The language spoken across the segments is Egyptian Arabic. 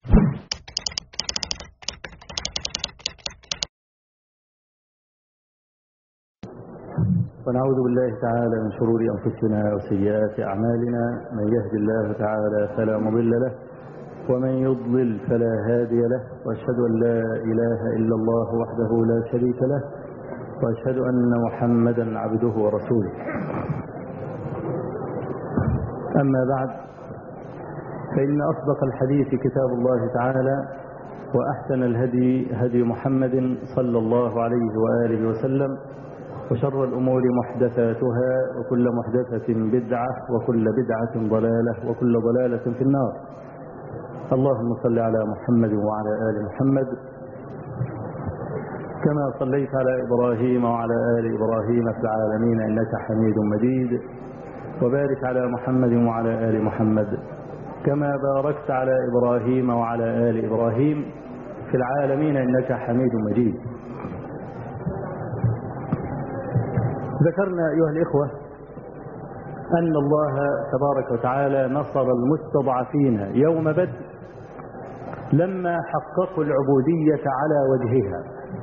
ونعوذ بالله تعالى من شرور أنفسنا وسيئات أعمالنا من يهد الله تعالى فلا مضل له ومن يضلل فلا هادي له وأشهد أن لا إله إلا الله وحده لا شريك له وأشهد أن محمدا عبده ورسوله أما بعد فإن أصدق الحديث كتاب الله تعالى وأحسن الهدي هدي محمد صلى الله عليه وآله وسلم وشر الأمور محدثاتها وكل محدثة بدعة وكل بدعة ضلالة وكل ضلالة في النار اللهم صل على محمد وعلى آل محمد كما صليت على إبراهيم وعلى آل إبراهيم في العالمين إنك حميد مجيد وبارك على محمد وعلى آل محمد كما باركت على إبراهيم وعلى آل إبراهيم في العالمين إنك حميد مجيد ذكرنا أيها الإخوة أن الله تبارك وتعالى نصر المستضعفين يوم بدر لما حققوا العبودية على وجهها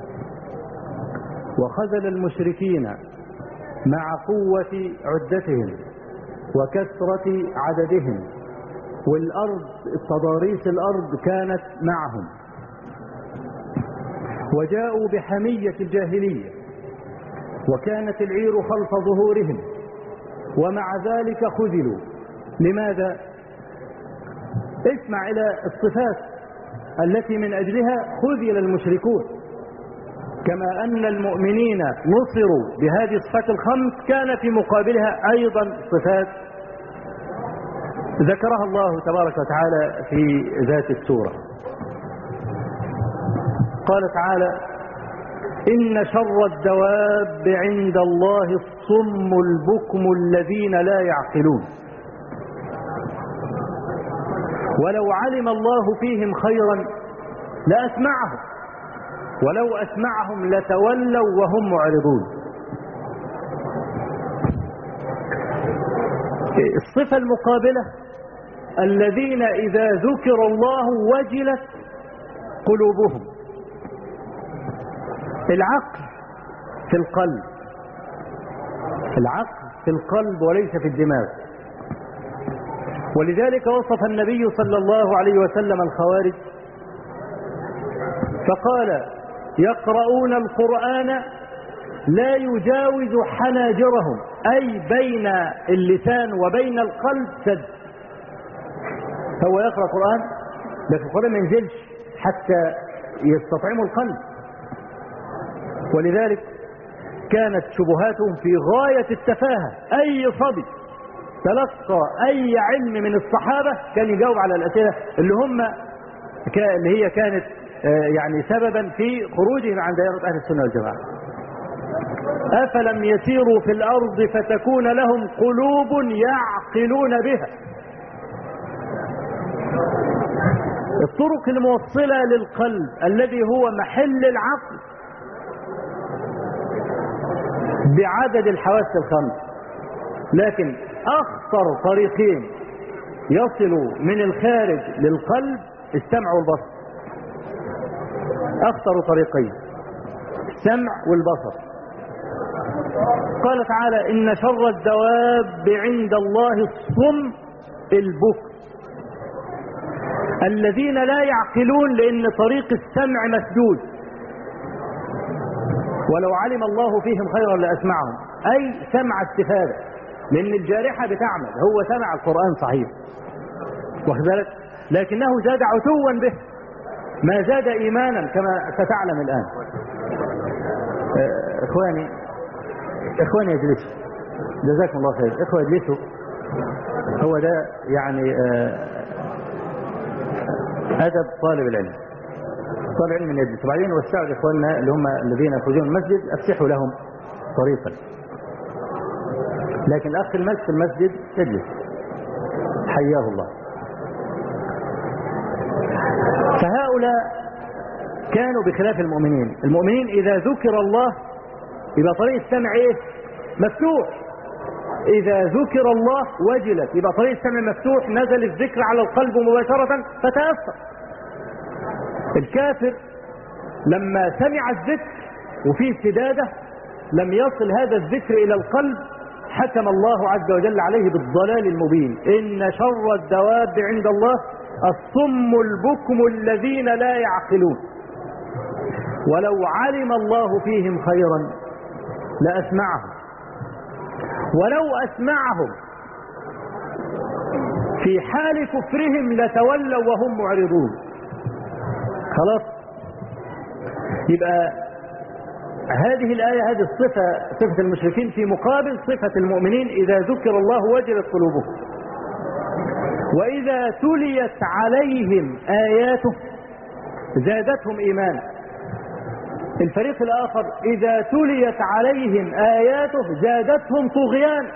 وخذل المشركين مع قوة عدتهم وكثرة عددهم والأرض تضاريس الأرض كانت معهم وجاءوا بحمية الجاهلية وكانت العير خلف ظهورهم ومع ذلك خذلوا لماذا اسمع إلى الصفات التي من أجلها خذل المشركون كما أن المؤمنين نصروا بهذه الصفات الخمس كان في مقابلها أيضا صفات ذكرها الله تبارك وتعالى في ذات السورة قال تعالى إن شر الدواب عند الله الصم البكم الذين لا يعقلون ولو علم الله فيهم خيرا لأسمعهم ولو أسمعهم لتولوا وهم معرضون الصفة المقابلة الذين إذا ذكر الله وجلت قلوبهم العقل في القلب العقل في القلب وليس في الدماغ ولذلك وصف النبي صلى الله عليه وسلم الخوارج فقال يقرؤون القرآن لا يجاوز حناجرهم أي بين اللسان وبين القلب سد هو يقرأ القرآن لكن القرآن ما ينزلش حتى يستطعموا القلب ولذلك كانت شبهاتهم في غاية التفاهة أي صبي تلقى أي علم من الصحابة كان يجاوب على الأسئلة اللي هم اللي هي كانت يعني سببا في خروجهم عن دائرة أهل السنة والجماعة أفلم يسيروا في الأرض فتكون لهم قلوب يعقلون بها الطرق الموصلة للقلب الذي هو محل العقل بعدد الحواس الخمس لكن أخطر طريقين يصلوا من الخارج للقلب السمع والبصر أخطر طريقين السمع والبصر قال تعالى إن شر الدواب عند الله الصم البكر الذين لا يعقلون لأن طريق السمع مسدود ولو علم الله فيهم خيرا لأسمعهم أي سمع استفادة لأن الجارحة بتعمل هو سمع القرآن صحيح واخذلك لكنه زاد عتوا به ما زاد إيمانا كما ستعلم الآن إخواني إخواني اجلسوا جزاكم الله خير إخوة اجلسوا هو ده يعني أدب طالب العلم طالب العلم من يجلس وبعدين وسعوا لإخواننا اللي هم الذين يخرجون من المسجد أفسحوا لهم طريقا لكن الأخ المس في المسجد يجلس حياه الله فهؤلاء كانوا بخلاف المؤمنين المؤمنين إذا ذكر الله يبقى طريق السمع إيه مفتوح إذا ذكر الله وجلت يبقى طريق السمع مفتوح نزل الذكر على القلب مباشرة فتأثر الكافر لما سمع الذكر وفيه سدادة لم يصل هذا الذكر إلى القلب حكم الله عز وجل عليه بالضلال المبين إن شر الدواب عند الله الصم البكم الذين لا يعقلون ولو علم الله فيهم خيرا لأسمعهم ولو أسمعهم في حال كفرهم لتولوا وهم معرضون خلاص يبقى هذه الآية هذه الصفة صفة المشركين في مقابل صفة المؤمنين إذا ذكر الله وجلت قلوبهم وإذا تليت عليهم آياته زادتهم إيمانا الفريق الآخر إذا تليت عليهم آياته زادتهم طغيانا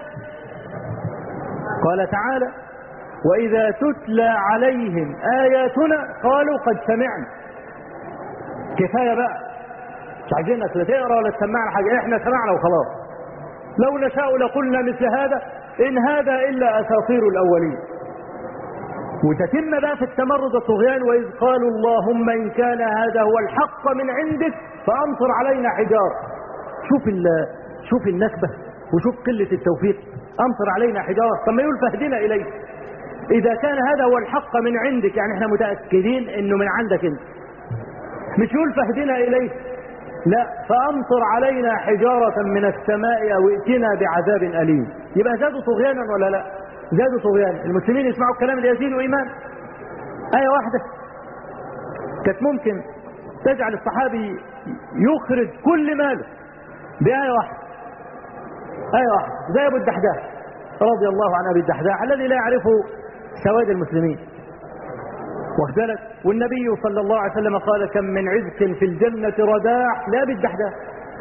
قال تعالى وإذا تتلى عليهم آياتنا قالوا قد سمعنا كفاية بقى مش عايزينك لا تقرا ولا تسمعنا حاجة احنا سمعنا وخلاص لو نشاء لقلنا مثل هذا إن هذا إلا أساطير الأولين وتتم بقى في التمرد الطغيان وإذ قالوا اللهم إن كان هذا هو الحق من عندك فأمطر علينا حجارة شوف شوف النكبة وشوف قلة التوفيق أمطر علينا حجارة طب ما يقول فاهدنا إليه إذا كان هذا هو الحق من عندك يعني احنا متأكدين إنه من عندك انت مش يقول فاهدنا إليه لا فأمطر علينا حجارة من السماء أو ائتنا بعذاب أليم يبقى زادوا طغيانا ولا لا زادوا طغيانا المسلمين يسمعوا الكلام اللي يزيدوا إيمان آية واحدة كانت ممكن تجعل الصحابي يخرج كل ماله بآية واحدة آية واحدة زي أبو الدحداح رضي الله عن أبي الدحداح الذي لا يعرف سواد المسلمين واخد بالك والنبي صلى الله عليه وسلم قال كم من عزق في الجنة رداح لا بالدحداح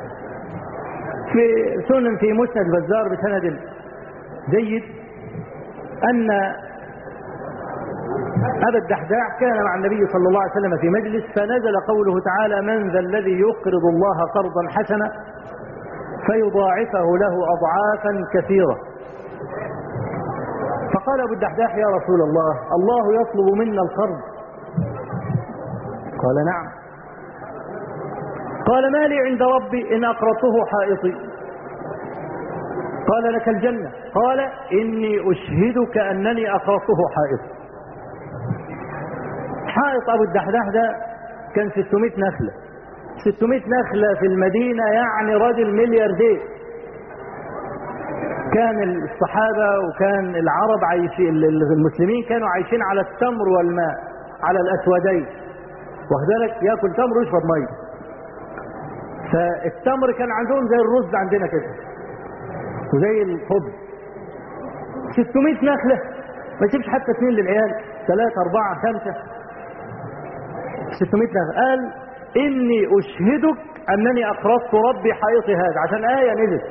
في سنن في مسند البزار بسند جيد أن أبا الدحداح كان مع النبي صلى الله عليه وسلم في مجلس فنزل قوله تعالى من ذا الذي يقرض الله قرضا حسنا فيضاعفه له أضعافا كثيرة فقال أبو الدحداح يا رسول الله الله يطلب منا القرض قال نعم قال ما لي عند ربي إن أقرضته حائطي قال لك الجنة قال إني أشهدك أنني أقرضته حائط حائط أبو الدحداح ده كان 600 نخلة 600 نخلة في المدينة يعني راجل ملياردير كان الصحابة وكان العرب عايشين المسلمين كانوا عايشين على التمر والماء على الأسودين واخد ياكل تمر ويشرب ميه فالتمر كان عندهم زي الرز عندنا كده وزي الخبز 600 نخلة ما تجيبش حتى اثنين للعيال ثلاثة أربعة خمسة 600 نخلة قال إني أشهدك أنني أقرضت ربي حائطي هذا عشان آية نزل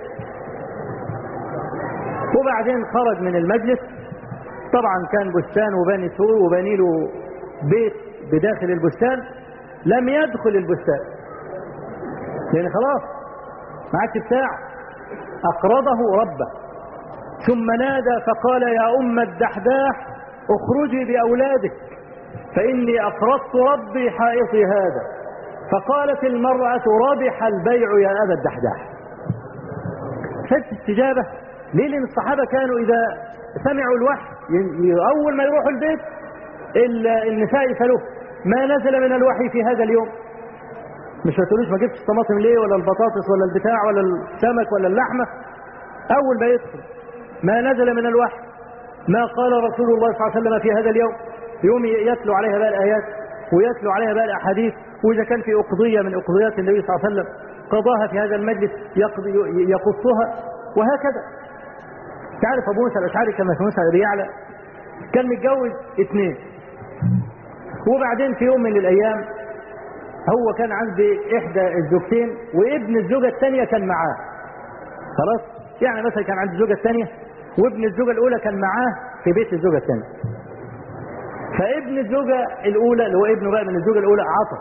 وبعدين خرج من المجلس طبعا كان بستان وبني سور وبني له بيت بداخل البستان لم يدخل البستان لأن خلاص ما عادش بتاعه أقرضه ربه ثم نادى فقال يا أم الدحداح اخرجي بأولادك فإني أقرضت ربي حائطي هذا فقالت المرأة ربح البيع يا أبا الدحداح فجأة استجابة ليه لأن الصحابة كانوا إذا سمعوا الوحي أول ما يروحوا البيت النساء يسألوه ما نزل من الوحي في هذا اليوم مش هتقولوش ما جبتش الطماطم ليه ولا البطاطس ولا البتاع ولا السمك ولا اللحمة أول ما يدخل ما نزل من الوحي ما قال رسول الله صلى الله عليه وسلم في هذا اليوم يوم يتلو عليها بقى الآيات ويتلو عليها بقى الأحاديث وإذا كان في أقضية من أقضيات النبي صلى الله عليه وسلم قضاها في هذا المجلس يقضي يقصها وهكذا تعرف أبو موسى الأشعري كما في موسى بيعلى كان متجوز اثنين وبعدين في يوم من الأيام هو كان عند إحدى الزوجتين وابن الزوجة الثانية كان معاه خلاص يعني مثلا كان عند الزوجة الثانية وابن الزوجة الأولى كان معاه في بيت الزوجة الثانية فابن الزوجة الأولى اللي هو ابنه بقى من الزوجة الأولى عطف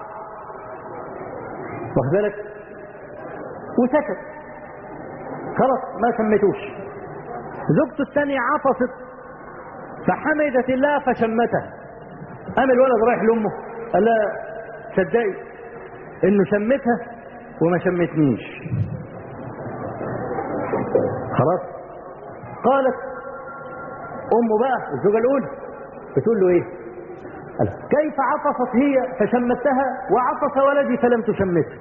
واخد بالك وسكت خلاص ما سميتوش زوجته الثانية عطست فحمدت الله فشمته قام الولد رايح لامه قال لها تصدقي انه شمتها وما شمتنيش خلاص قالت امه بقى الزوجه الاولى بتقول له ايه قال كيف عطست هي فشمتها وعطس ولدي فلم تشمته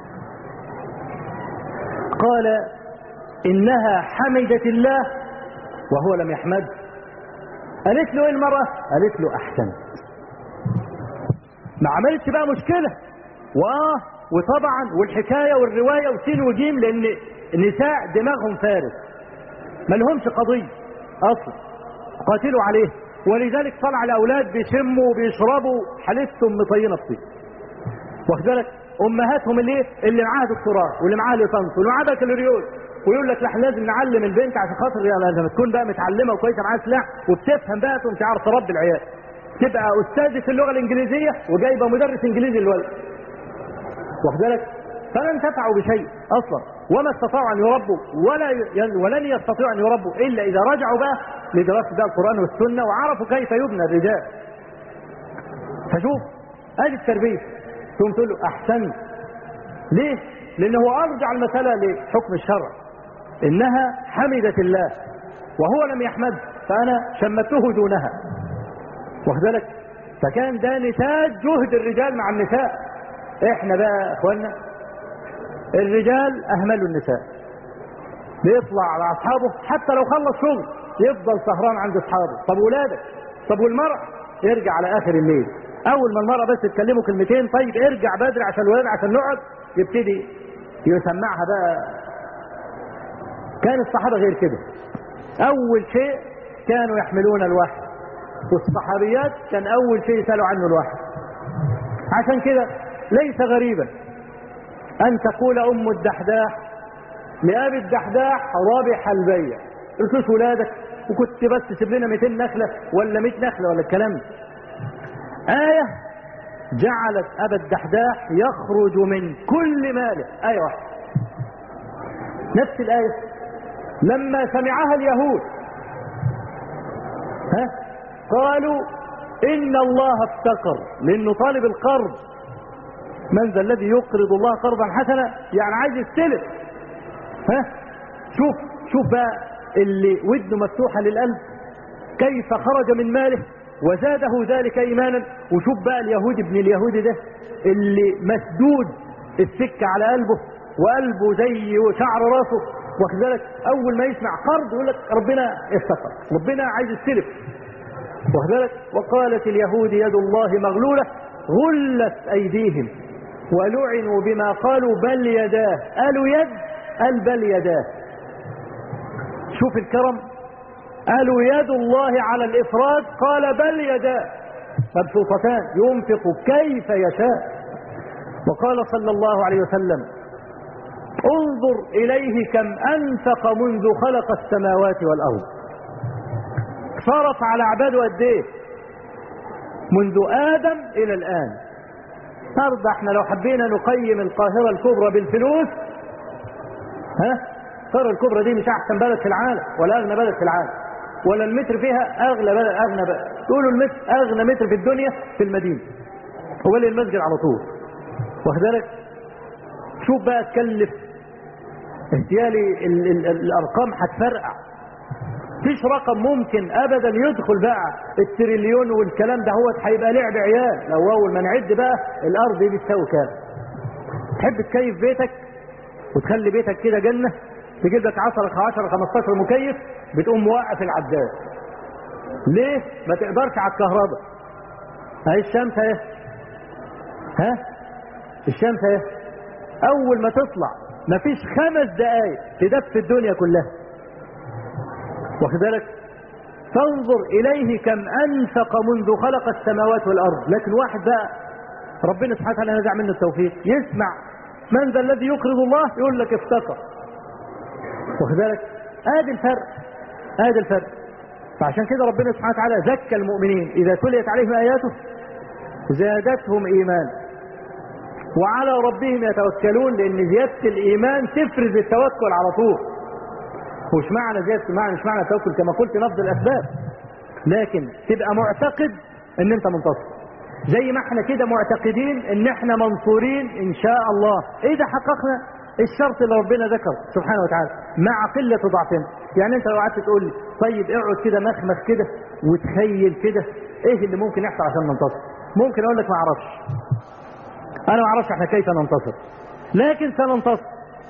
قال انها حمدت الله وهو لم يحمد قالت له ايه المرأة قالت له احسنت ما عملتش بقى مشكلة واه وطبعا والحكاية والرواية وسين وجيم لان النساء دماغهم فارس ما لهمش قضية اصلا قاتلوا عليه ولذلك طلع الاولاد بيشموا وبيشربوا حالتهم مطينه فيه واخد بالك امهاتهم اللي اللي معاها دكتوراه واللي معاها ليسانس واللي معاها بكالوريوس ويقول لك لا احنا لازم نعلم البنت عشان خاطر يعني لما تكون بقى متعلمه وكويسه معاها سلاح وبتفهم بقى تقوم تعرف تربي العيال تبقى استاذه في اللغه الانجليزيه وجايبه مدرس انجليزي للولد واخد بالك فلن انتفعوا بشيء اصلا وما استطاعوا ان يربوا ولا ي... ولن يستطيعوا ان يربوا الا اذا رجعوا بقى لدراسه بقى القران والسنه وعرفوا كيف يبنى الرجال فشوف ادي التربيه ثم تقول له احسنت ليه؟ لانه ارجع المساله لحكم الشرع انها حمدت الله وهو لم يحمد فانا شمته دونها واخد بالك فكان ده نتاج جهد الرجال مع النساء احنا بقى يا اخوانا الرجال اهملوا النساء بيطلع على اصحابه حتى لو خلص شغل يفضل سهران عند اصحابه طب ولادك طب والمرأة يرجع على اخر الليل اول ما المرأة بس تكلمه كلمتين طيب ارجع بدري عشان الولاد عشان نقعد يبتدي يسمعها بقى كان الصحابة غير كده اول شيء كانوا يحملون الوحي والصحابيات كان اول شيء يسالوا عنه الوحي عشان كده ليس غريبا ان تقول ام الدحداح لابي الدحداح رابح البيع قلت ولادك وكنت بس تسيب لنا 200 نخله ولا 100 نخله ولا الكلام ده آية جعلت أبا الدحداح يخرج من كل ماله آية واحدة نفس الآية لما سمعها اليهود ها قالوا إن الله افتقر لأنه طالب القرض من ذا الذي يقرض الله قرضا حسنا يعني عايز يستلف ها شوف شوف بقى اللي ودنه مفتوحة للقلب كيف خرج من ماله وزاده ذلك ايمانا وشوف بقى اليهودي ابن اليهودي ده اللي مسدود السكه على قلبه وقلبه زي شعر راسه وكذلك اول ما يسمع قرض يقول لك ربنا افتقر ربنا عايز السلف وكذلك وقالت اليهود يد الله مغلوله غلت ايديهم ولعنوا بما قالوا بل يداه قالوا يد قال بل يداه شوف الكرم قالوا يد الله على الإفراد قال بل يداه مبسوطتان ينفق كيف يشاء وقال صلى الله عليه وسلم انظر إليه كم أنفق منذ خلق السماوات والأرض صرف على عباده قد ايه منذ آدم إلى الآن النهارده احنا لو حبينا نقيم القاهرة الكبرى بالفلوس ها القاهرة الكبرى دي مش أحسن بلد في العالم ولا أغنى بلد في العالم ولا المتر فيها اغلى بلد اغنى بلد تقولوا المتر اغنى متر في الدنيا في المدينه هو اللي المسجد على طول واخد بالك شوف بقى تكلف اهتيالي ال ال الارقام هتفرقع مفيش رقم ممكن ابدا يدخل بقى التريليون والكلام ده هو هيبقى لعب عيال لو اول ما نعد بقى الارض دي بتساوي كام تحب تكيف بيتك وتخلي بيتك كده جنه تجيب لك 10 10 15 مكيف بتقوم موقف العداد ليه ما تقدرش على الكهرباء اهي الشمس اهي ها الشمس اهي اول ما تطلع مفيش خمس دقايق تدف الدنيا كلها واخد بالك فانظر اليه كم انفق منذ خلق السماوات والارض لكن واحد بقى ربنا سبحانه وتعالى نزع منه التوفيق يسمع من ذا الذي يقرض الله يقول لك افتقر واخد بالك ادي الفرق ادي الفرق فعشان كده ربنا سبحانه وتعالى زكى المؤمنين اذا تليت عليهم اياته زادتهم ايمان وعلى ربهم يتوكلون لان زياده الايمان تفرز التوكل على طول مش معنى زياده معنى مش معنى التوكل كما قلت نفض الاسباب لكن تبقى معتقد ان انت منتصر زي ما احنا كده معتقدين ان احنا منصورين ان شاء الله اذا حققنا الشرط اللي ربنا ذكر سبحانه وتعالى مع قلة ضعفنا يعني انت لو قعدت تقول لي طيب اقعد كده مخمخ كده وتخيل كده ايه اللي ممكن يحصل عشان ننتصر ممكن اقول لك ما اعرفش انا ما اعرفش احنا كيف ننتصر لكن سننتصر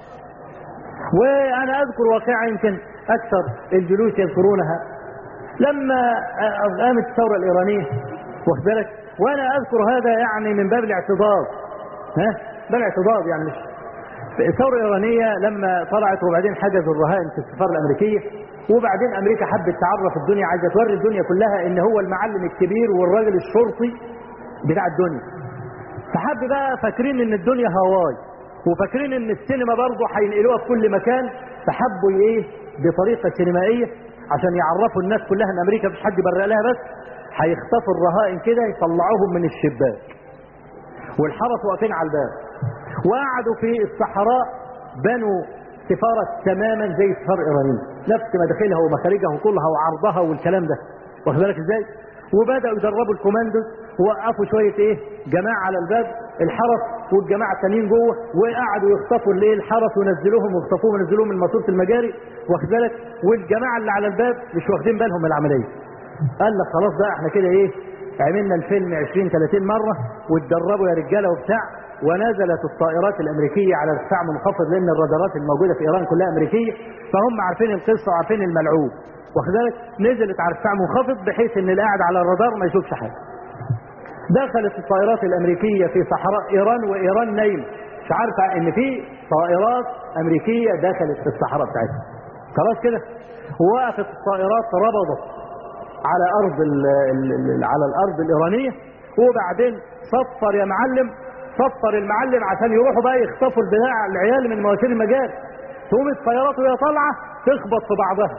وانا اذكر واقعة يمكن اكثر الجلوس يذكرونها لما قامت الثورة الايرانية واخد بالك وانا اذكر هذا يعني من باب الاعتضاد ها باب الاعتضاد يعني مش الثورة الإيرانية لما طلعت وبعدين حجزوا الرهائن في السفارة الأمريكية وبعدين أمريكا حبت تعرف الدنيا عايزة توري الدنيا كلها إن هو المعلم الكبير والراجل الشرطي بتاع الدنيا فحب بقى فاكرين إن الدنيا هواي وفاكرين إن السينما برضه هينقلوها في كل مكان فحبوا إيه بطريقة سينمائية عشان يعرفوا الناس كلها إن أمريكا مفيش حد يبرق لها بس هيخطفوا الرهائن كده يطلعوهم من الشباك والحرس واقفين على الباب وقعدوا في الصحراء بنوا سفارة تماما زي السفارة الإيرانية نفس مداخلها ومخارجها وكلها وعرضها والكلام ده واخد بالك ازاي وبدأوا يدربوا الكوماندوز ووقفوا شوية ايه جماعة على الباب الحرس والجماعة التانيين جوه وقعدوا يخطفوا الايه الحرس ونزلوهم ويخطفوهم ونزلوهم من ماسورة المجاري واخد بالك والجماعة اللي على الباب مش واخدين بالهم من العملية قال لك خلاص بقى احنا كده ايه عملنا الفيلم 20 30 مرة واتدربوا يا رجالة وبتاع ونزلت الطائرات الامريكيه على ارتفاع منخفض لان الرادارات الموجوده في ايران كلها امريكيه فهم عارفين القصه وعارفين الملعوب واخد بالك نزلت على ارتفاع منخفض بحيث ان اللي قاعد على الرادار ما يشوفش حاجه دخلت الطائرات الامريكيه في صحراء ايران وايران نايم مش عارفه ان في طائرات امريكيه دخلت في الصحراء بتاعتها خلاص كده وقفت الطائرات ربضت على ارض ال ال على الارض الايرانيه وبعدين صفر يا معلم صفر المعلم عشان يروحوا بقى يخطفوا البتاع العيال من مواسير المجال تقوم الطيارات وهي طالعه تخبط في بعضها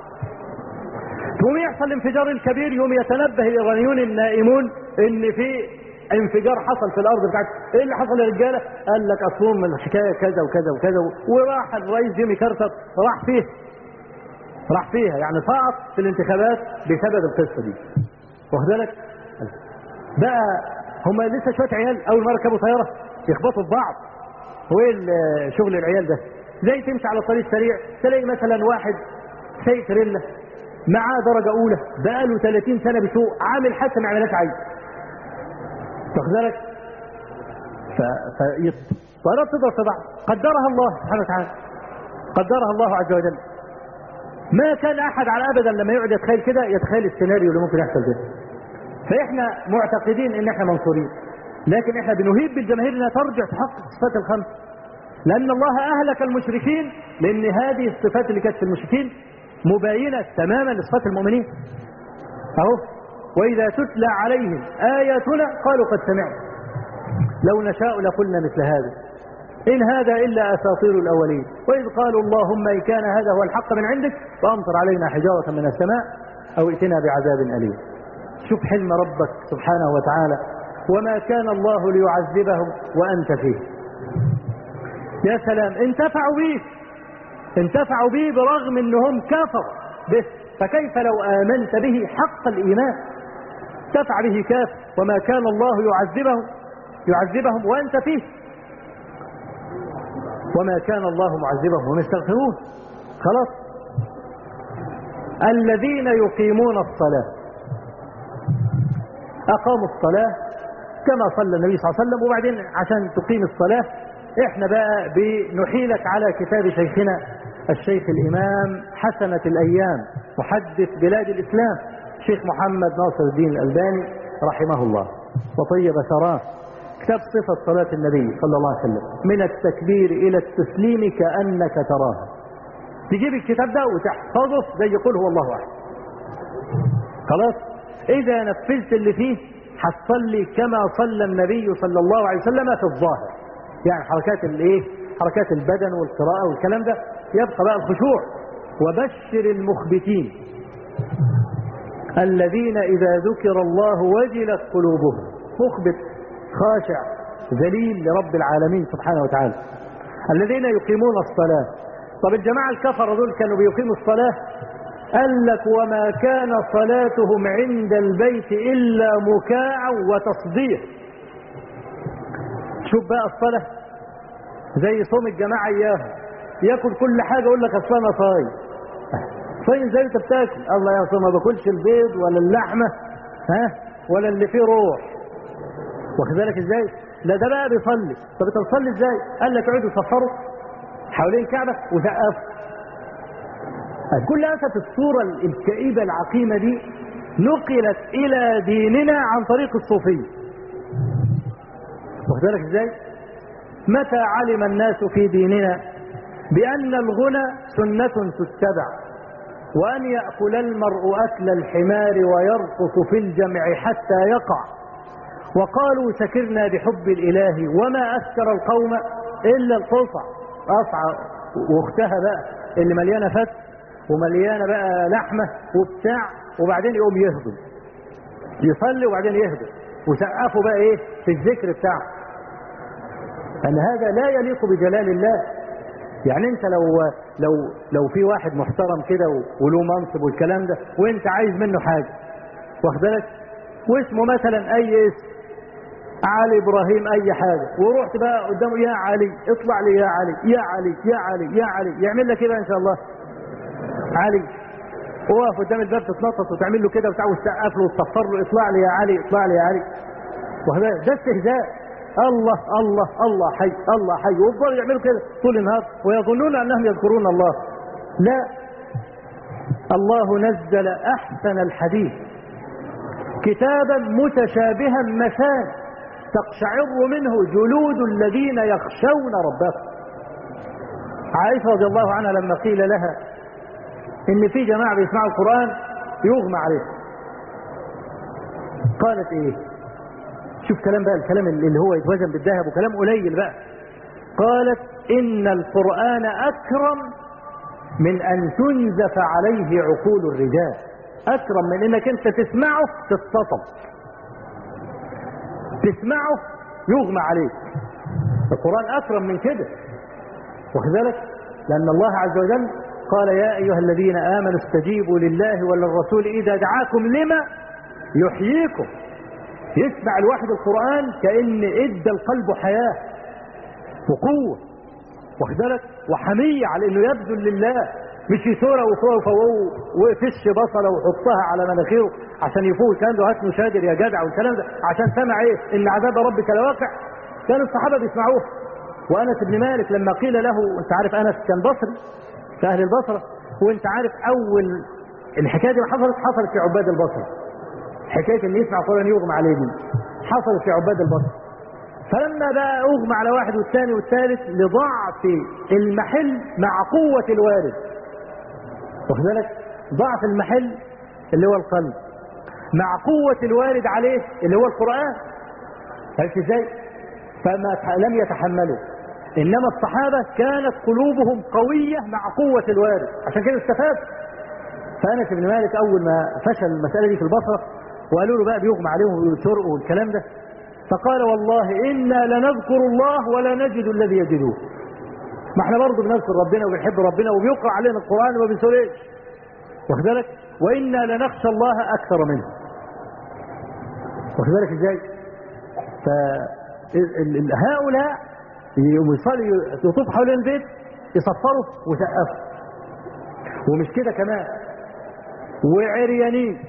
تقوم يحصل الانفجار الكبير يوم يتنبه الايرانيون النائمون ان في انفجار حصل في الارض بتاعت ايه اللي حصل يا رجاله؟ قال لك اصلهم الحكايه كذا وكذا وكذا وراح الرئيس جيمي كارتر راح فيه راح فيها يعني سقط في الانتخابات بسبب القصه دي واخد بالك؟ بقى هم لسه شويه عيال اول ما ركبوا طياره يخبطوا في بعض هو ايه شغل العيال ده زي تمشي على طريق سريع تلاقي مثلا واحد سايق تريلا معاه درجه اولى بقاله 30 سنه بيسوق عامل حادثه ما عملهاش عيل واخد بالك ف الطيارات تضرب في بعض قدرها الله سبحانه وتعالى قدرها الله عز وجل ما كان احد على ابدا لما يقعد يتخيل كده يتخيل السيناريو اللي ممكن يحصل ده فاحنا معتقدين ان احنا منصورين لكن احنا بنهيب بالجماهير انها ترجع تحقق الصفات الخمس لان الله اهلك المشركين لان هذه الصفات اللي كانت في المشركين مباينه تماما لصفات المؤمنين اهو واذا تتلى عليهم اياتنا قالوا قد سمعنا لو نشاء لقلنا مثل هذا إن هذا إلا أساطير الأولين وإذ قالوا اللهم إن كان هذا هو الحق من عندك فأمطر علينا حجارة من السماء أو ائتنا بعذاب أليم شوف حلم ربك سبحانه وتعالى وما كان الله ليعذبهم وأنت فيه يا سلام انتفعوا به انتفعوا به برغم أنهم كفر به فكيف لو آمنت به حق الإيمان انتفع به كافر وما كان الله يعذبهم يعذبهم وأنت فيه وما كان الله معذبهم وهم يستغفرون خلاص الذين يقيمون الصلاة أقاموا الصلاة كما صلى النبي صلى الله عليه وسلم وبعدين عشان تقيم الصلاة احنا بقى بنحيلك على كتاب شيخنا الشيخ الإمام حسنة الأيام محدث بلاد الإسلام شيخ محمد ناصر الدين الألباني رحمه الله وطيب ثراه كتاب صفة صلاة النبي صلى الله عليه وسلم من التكبير إلى التسليم كأنك تراها تجيب الكتاب ده وتحفظه زي يقول هو الله أحد خلاص إذا نفذت اللي فيه هتصلي كما صلى النبي صلى الله عليه وسلم في الظاهر يعني حركات الايه حركات البدن والقراءة والكلام ده يبقى بقى الخشوع وبشر المخبتين الذين إذا ذكر الله وجلت قلوبهم مخبت خاشع ذليل لرب العالمين سبحانه وتعالى الذين يقيمون الصلاة طب الجماعة الكفر دول كانوا بيقيموا الصلاة قال لك وما كان صلاتهم عند البيت إلا مكاعا وتصديق شوف بقى الصلاة زي صوم الجماعة إياهم ياكل كل حاجة يقول لك أصل أنا صايم صايم زي أنت بتاكل الله يا ما باكلش البيض ولا اللحمة ها ولا اللي فيه روح واخد بالك ازاي؟ لا ده بقى بيصلي طب انت بتصلي ازاي؟ قال لك اقعدوا صفروا حوالين الكعبة وسقفوا كل أسف الصورة الكئيبة العقيمة دي نقلت إلى ديننا عن طريق الصوفية واخد بالك ازاي؟ متى علم الناس في ديننا بأن الغنى سنة تتبع وأن يأكل المرء أكل الحمار ويرقص في الجمع حتى يقع وقالوا سكرنا بحب الإله وما أسكر القوم إلا القصع أصعى واختها بقى اللي مليانة فت ومليانة بقى لحمة وبتاع وبعدين يقوم يهضم يصلي وبعدين يهضم وسقفوا بقى ايه في الذكر بتاعه أن هذا لا يليق بجلال الله يعني انت لو لو لو في واحد محترم كده وله منصب والكلام ده وانت عايز منه حاجه واخد بالك واسمه مثلا اي اسم علي ابراهيم اي حاجه ورحت بقى قدامه يا علي اطلع لي يا علي يا علي يا علي يا علي يعمل لك ايه بقى ان شاء الله علي وقف قدام الباب تتنطط وتعمل له كده وتعوز تسقف له وتصفر له اطلع لي يا علي اطلع لي يا علي ده استهزاء الله الله الله حي الله حي ويفضلوا يعملوا كده طول النهار ويظنون انهم يذكرون الله لا الله نزل احسن الحديث كتابا متشابها مثان تقشعر منه جلود الذين يخشون ربهم عائشه رضي الله عنها لما قيل لها ان في جماعه بيسمعوا القران يغمى عليهم قالت ايه شوف كلام بقى الكلام اللي هو يتوزن بالذهب وكلام قليل بقى قالت ان القران اكرم من ان تنزف عليه عقول الرجال اكرم من انك انت تسمعه تتصطب تسمعه يغمى عليك القران اكرم من كده واخد بالك لان الله عز وجل قال يا ايها الذين امنوا استجيبوا لله وللرسول اذا دعاكم لما يحييكم يسمع الواحد القرآن كأن ادى القلب حياة وقوة واخد بالك وحمية على انه يبذل لله مش يسورة وفوق وفش بصلة وحطها على مناخيره عشان يفوق الكلام ده هات مشادر يا جدع والكلام ده عشان سمع ايه ان عذاب ربك لواقع كان الصحابة بيسمعوه وانس بن مالك لما قيل له انت عارف انس كان بصري في اهل البصرة وانت عارف اول الحكاية دي حصلت حصلت في عباد البصره حكايه ان يسمع قران يغمى عليه دي حصلت في عباد البصر فلما بقى اغمى على واحد والثاني والثالث لضعف المحل مع قوه الوارد واخد بالك ضعف المحل اللي هو القلب مع قوه الوارد عليه اللي هو القران عرفت ازاي فما لم يتحملوا انما الصحابه كانت قلوبهم قويه مع قوه الوارد عشان كده استفاد فانس بن مالك اول ما فشل المساله دي في البصره وقالوا له بقى بيغمى عليهم ويترقوا والكلام ده فقال والله إنا لنذكر الله ولا نجد الذي يجدوه ما احنا برضه بنذكر ربنا وبنحب ربنا وبيقرأ علينا القرآن وما بنسوليش واخد بالك وإنا لنخشى الله أكثر منه واخد بالك ازاي ف هؤلاء يصلي يطوف حوالين البيت يصفروا ويسقفوا ومش كده كمان وعريانين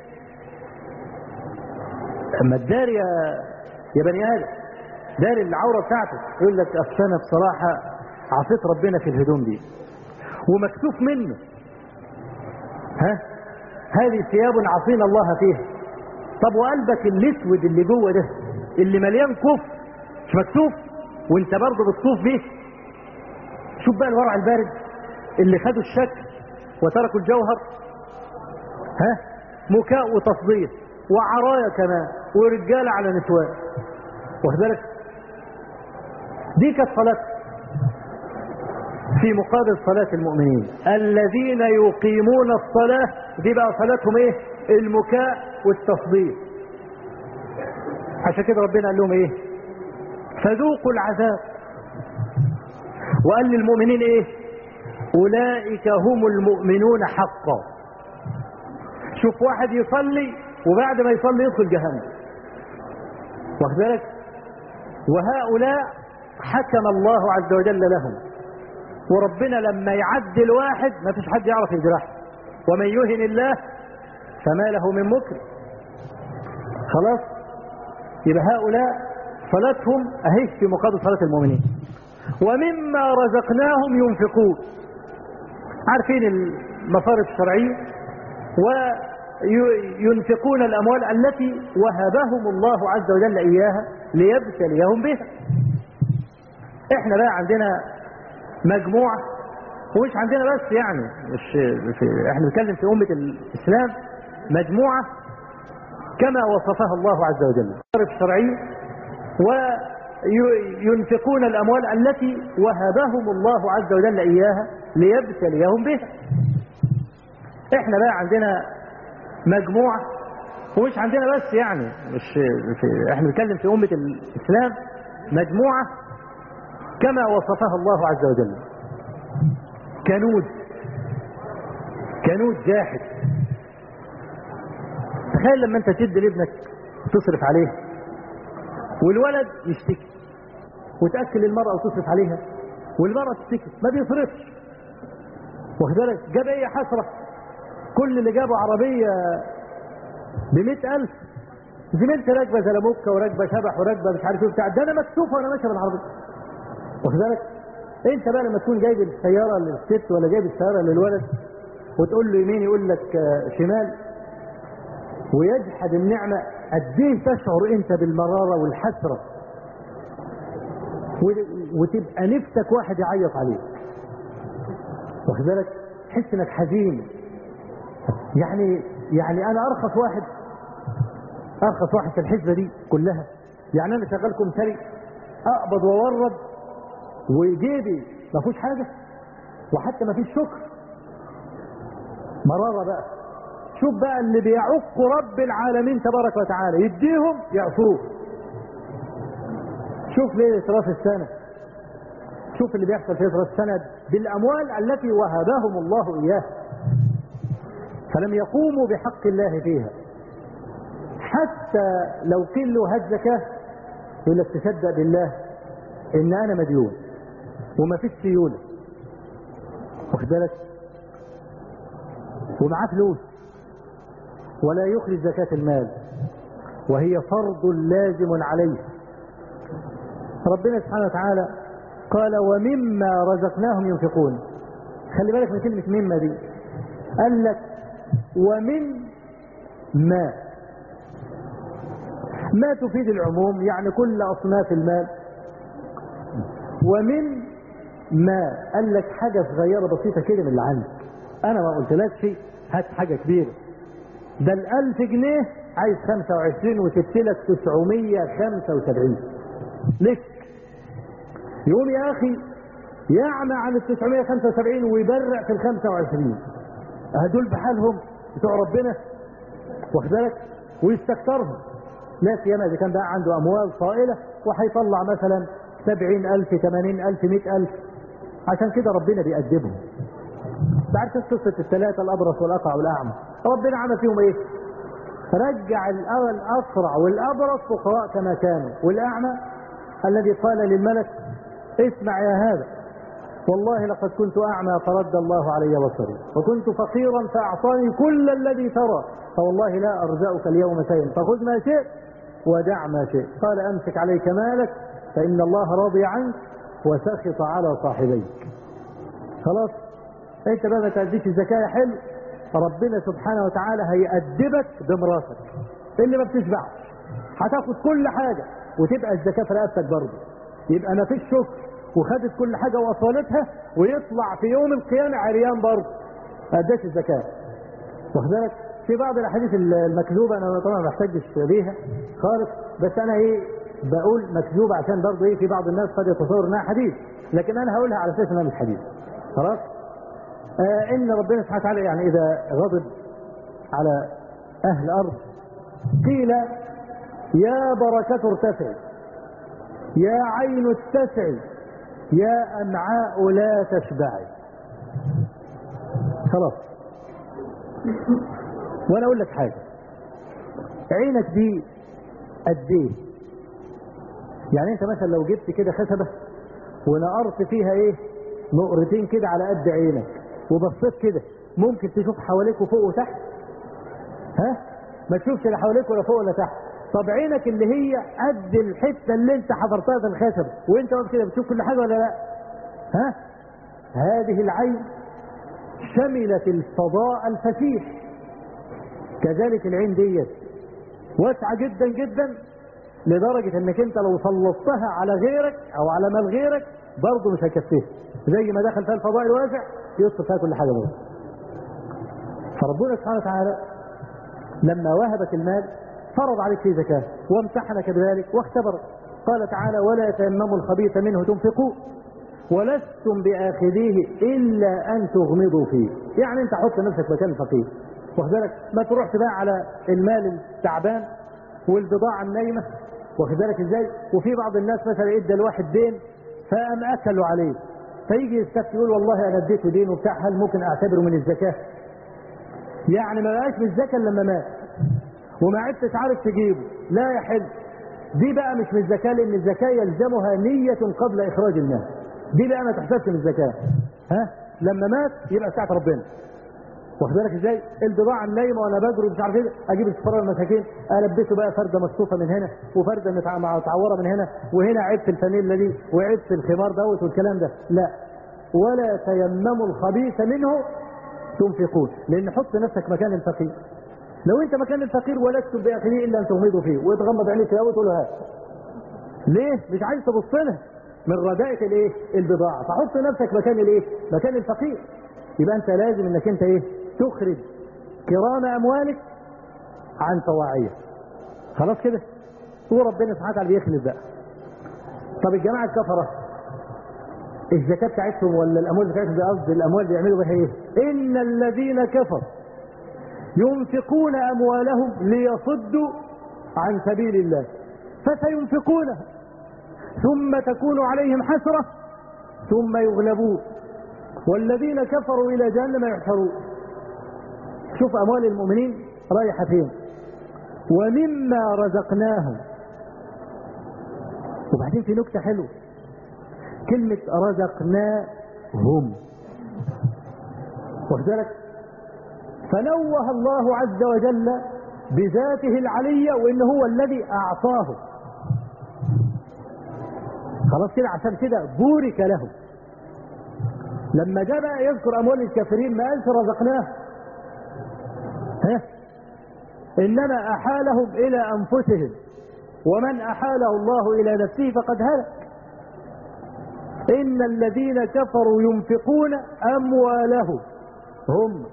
اما الدار يا يا بني ادم دار العوره بتاعته يقول لك اصل انا بصراحه عصيت ربنا في الهدوم دي ومكسوف منه ها هذه ثياب عصينا الله فيها طب وقلبك الاسود اللي جوه ده اللي مليان كفر مش مكسوف وانت برضه بتطوف بيه شوف بقى الورع البارد اللي خدوا الشك وتركوا الجوهر ها مكاء وتصديق وعرايا كمان ورجاله على نسوان واخد بالك دي كانت صلاه في مقابل صلاة المؤمنين الذين يقيمون الصلاة دي بقى صلاتهم ايه المكاء والتصديق عشان كده ربنا قال لهم ايه فذوقوا العذاب وقال للمؤمنين ايه اولئك هم المؤمنون حقا شوف واحد يصلي وبعد ما يصلي يدخل جهنم واخد بالك وهؤلاء حكم الله عز وجل لهم وربنا لما يعدل واحد ما فيش حد يعرف يجرحه ومن يهن الله فما له من مكرم خلاص يبقى هؤلاء صلاتهم اهي في مقابل صلاة المؤمنين ومما رزقناهم ينفقون عارفين المصارف الشرعية وينفقون الأموال التي وهبهم الله عز وجل إياها ليبتليهم بها احنا بقى عندنا مجموعة ومش عندنا بس يعني مش في احنا بنتكلم في أمة الإسلام مجموعة كما وصفها الله عز وجل المصارف الشرعية وينفقون الأموال التي وهبهم الله عز وجل إياها ليبتليهم بها احنا بقى عندنا مجموعة ومش عندنا بس يعني مش في احنا بنتكلم في أمة الإسلام مجموعة كما وصفها الله عز وجل كنود كنود جاحد تخيل لما انت تدي لابنك تصرف عليه والولد يشتكي وتأكل المرأة وتصرف عليها والمرأة تشتكي ما بيصرفش واخد بالك جاب ايه حسرة كل اللي جابوا عربية بمئة ألف زميلتي راكبة زلموكة وراكبة شبح وراكبة مش عارف ايه بتاع ده انا مكسوف وانا ماشي بالعربية واخد بالك انت بقى لما تكون جايب السيارة للست ولا جايب السيارة للولد وتقول له يمين يقول لك شمال ويجحد النعمة قد ايه تشعر انت بالمرارة والحسرة وتبقى نفسك واحد يعيط عليك واخد بالك تحس انك حزين يعني يعني انا ارخص واحد ارخص واحد في الحسبة دي كلها يعني انا شغال كمثري اقبض واورد وجيبي ما فيهوش حاجة وحتى ما فيش شكر مرارة بقى شوف بقى اللي بيعق رب العالمين تبارك وتعالى يديهم يعصوه شوف ليلة راس السنة شوف اللي بيحصل في راس السنة بالأموال التي وهبهم الله إياها فلم يقوموا بحق الله فيها حتى لو قيل له هات زكاة يقول لك تصدق بالله إن أنا مديون وما فيش سيولة واخد بالك ومعاه فلوس ولا يخرج زكاة المال وهي فرض لازم عليه ربنا سبحانه وتعالى قال ومما رزقناهم ينفقون خلي بالك من كلمة مما دي قال لك ومن ما ما تفيد العموم يعني كل أصناف المال ومن ما قال لك حاجة صغيرة بسيطة كده من اللي عندك أنا ما قلتلكش هات حاجة كبيرة ده الألف جنيه عايز 25 وتبتلك 975 لك يقوم يا أخي يعمى عن ال 975 ويبرع في ال 25 هدول بحالهم بتوع ربنا واخد بالك ويستكترهم ناس ياما إذا كان بقى عنده أموال طائلة وهيطلع مثلا 70000 80000 100000 عشان كده ربنا بيأدبهم تعرف قصة الثلاثة الأبرص والأقع والأعمى ربنا عمل فيهم إيه؟ رجع الأسرع والأبرص فقراء كما كانوا والأعمى الذي قال للملك اسمع يا هذا والله لقد كنت أعمى فرد الله علي بصري وكنت فقيرا فأعطاني كل الذي ترى فوالله لا أرزقك اليوم شيئا فخذ ما شئت ودع ما شئت قال أمسك عليك مالك فإن الله راضي عنك وسخط على صاحبيك خلاص انت بقى ما تأديش الزكاة حلو فربنا سبحانه وتعالى هيأدبك بمراتك اللي ما بتشبعش هتاخد كل حاجة وتبقى الزكاة في رقبتك برضه يبقى ما فيش شكر وخدت كل حاجة وصلتها ويطلع في يوم القيامة عريان برضه ما اداش الزكاة واخد بالك في بعض الاحاديث المكذوبة انا طبعا ما بحتاجش بيها خالص بس انا ايه بقول مكذوبة عشان برضه ايه في بعض الناس قد يتصور انها حديث لكن انا هقولها على اساس انها مش حديث خلاص آه ان ربنا سبحانه وتعالى يعني اذا غضب على اهل ارض قيل يا بركة ارتفعي يا عين اتسعي يا امعاء لا تشبعي خلاص وانا اقول لك حاجه عينك دي قد ايه يعني انت مثلا لو جبت كده خشبه ونقرت فيها ايه نقرتين كده على قد عينك وبصيت كده ممكن تشوف حواليك وفوق وتحت ها ما تشوفش لا حواليك ولا فوق ولا تحت طب عينك اللي هي قد الحته اللي انت حضرتها في الخشب وانت واقف كده بتشوف كل حاجه ولا لا ها هذه العين شملت الفضاء الفسيح كذلك العين ديت واسعه جدا جدا لدرجه انك انت لو سلطتها على غيرك او على مال غيرك برضه مش هيكفيها زي ما دخل فيها الفضاء الواسع يصرف فيها كل حاجه برضه فربنا سبحانه وتعالى لما وهبك المال فرض عليك فيه زكاه وامتحنك بذلك واختبرك قال تعالى ولا تيمموا الخبيث منه تنفقون ولستم باخذيه الا ان تغمضوا فيه يعني انت حط نفسك مكان الفقير واخد بالك ما تروحش بقى على المال التعبان والبضاعه النايمه واخد بالك ازاي وفي بعض الناس مثلا ادى الواحد دين فقام اكلوا عليه فيجي يستفتي يقول والله انا اديته دين وبتاع هل ممكن اعتبره من الزكاه يعني ما بقاش من الزكاه إلا لما مات وما عدتش عارف تجيبه لا يحل دي بقى مش من الزكاه لان الزكاه يلزمها نيه قبل اخراج المال دي بقى ما تحسبش من الزكاه ها لما مات يبقى ساعه ربنا واخد بالك ازاي؟ البضاعه النايمه وانا بجري مش عارف ايه اجيب الفقراء المساكين البسه بقى فرده مصفوفه من هنا وفرده متع- متعوره من هنا وهنا عيب في الفانيلا دي وعيب في الخمار دوت والكلام ده لا ولا تيمموا الخبيث منه تنفقون لان حط نفسك مكان الفقير لو انت مكان الفقير ولستم باخذيه الا ان تغمضوا فيه وتغمض عينيك كده وتقول له هات ليه مش عايز تبص لها من رداءة الايه البضاعه فحط نفسك مكان الايه مكان الفقير يبقى انت لازم انك انت ايه تخرج كرام اموالك عن طواعيه خلاص كده وربنا سبحانه وتعالى بيخلف بقى طب الجماعه الكفره الزكاه بتاعتهم ولا الاموال بتاعتهم ده قصدي الاموال بيعملوا بها ايه؟ ان الذين كفروا ينفقون اموالهم ليصدوا عن سبيل الله فسينفقونها ثم تكون عليهم حسره ثم يغلبون والذين كفروا الى جهنم يحشرون شوف اموال المؤمنين رايحه فين ومما رزقناهم وبعدين في نكته حلوه كلمه رزقناهم واخد بالك فنوه الله عز وجل بذاته العلية وإن هو الذي أعطاه خلاص كده عشان كده بورك له لما جاء بقى يذكر أموال الكافرين ما قالش رزقناه ها إنما أحالهم إلى أنفسهم ومن أحاله الله إلى نفسه فقد هلك إن الذين كفروا ينفقون أموالهم هم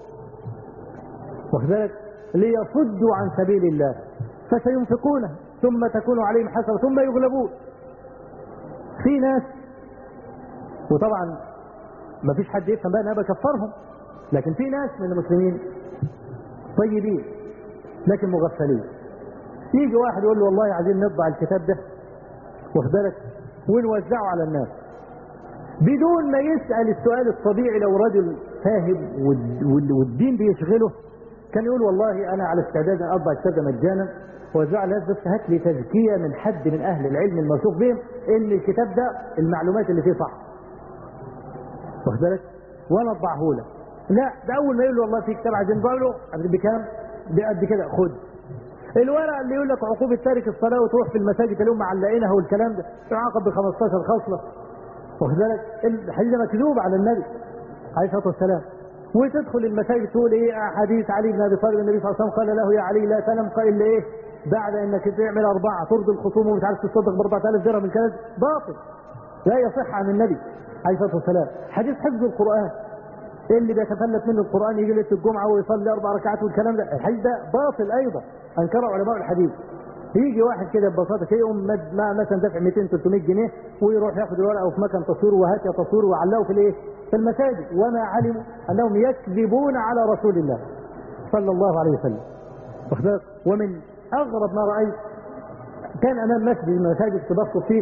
واخد بالك ليصدوا عن سبيل الله فسينفقونه ثم تكون عليهم حسرة ثم يغلبون في ناس وطبعا ما فيش حد يفهم بقى انا بكفرهم لكن في ناس من المسلمين طيبين لكن مغفلين يجي واحد يقول له والله عايزين نطبع الكتاب ده واخد بالك ونوزعه على الناس بدون ما يسأل السؤال الطبيعي لو رجل فاهم والدين بيشغله كان يقول والله انا على استعداد ان اطبع الكتاب مجانا وزع الناس بس هات لي تزكيه من حد من اهل العلم الموثوق بهم ان الكتاب ده المعلومات اللي فيه صح. واخد بالك؟ وانا اطبعه لك. لا ده اول ما يقول له والله في كتاب عايزين نطبعه له بكام؟ بقد كده خد. الورق اللي يقول لك عقوبة تارك الصلاة وتروح في المساجد تلاقيهم معلقينها والكلام ده يعاقب ب 15 خصلة. واخد بالك؟ الحديث ده مكذوب على النبي عليه الصلاة والسلام. وتدخل المساجد تقول ايه حديث علي بن ابي طالب النبي صلى الله عليه وسلم قال له يا علي لا تنم الا ايه بعد انك تعمل اربعه ترضي الخصوم ومش عارف تصدق ب 4000 درهم الكلام باطل لا يصح عن النبي عليه الصلاه والسلام حديث حفظ القران اللي بيتفلت منه القران يجي ليله الجمعه ويصلي اربع ركعات والكلام ده الحديث ده باطل ايضا انكره علماء الحديث يجي واحد كده ببساطه كده يقوم ما مثلا دافع 200 300 جنيه ويروح ياخد الورقه وفي مكان تصوير وهات يا تصوير وعلقه في الايه؟ في المساجد وما علموا انهم يكذبون على رسول الله صلى الله عليه وسلم ومن اغرب ما رايت كان امام مسجد من المساجد تبصر فيه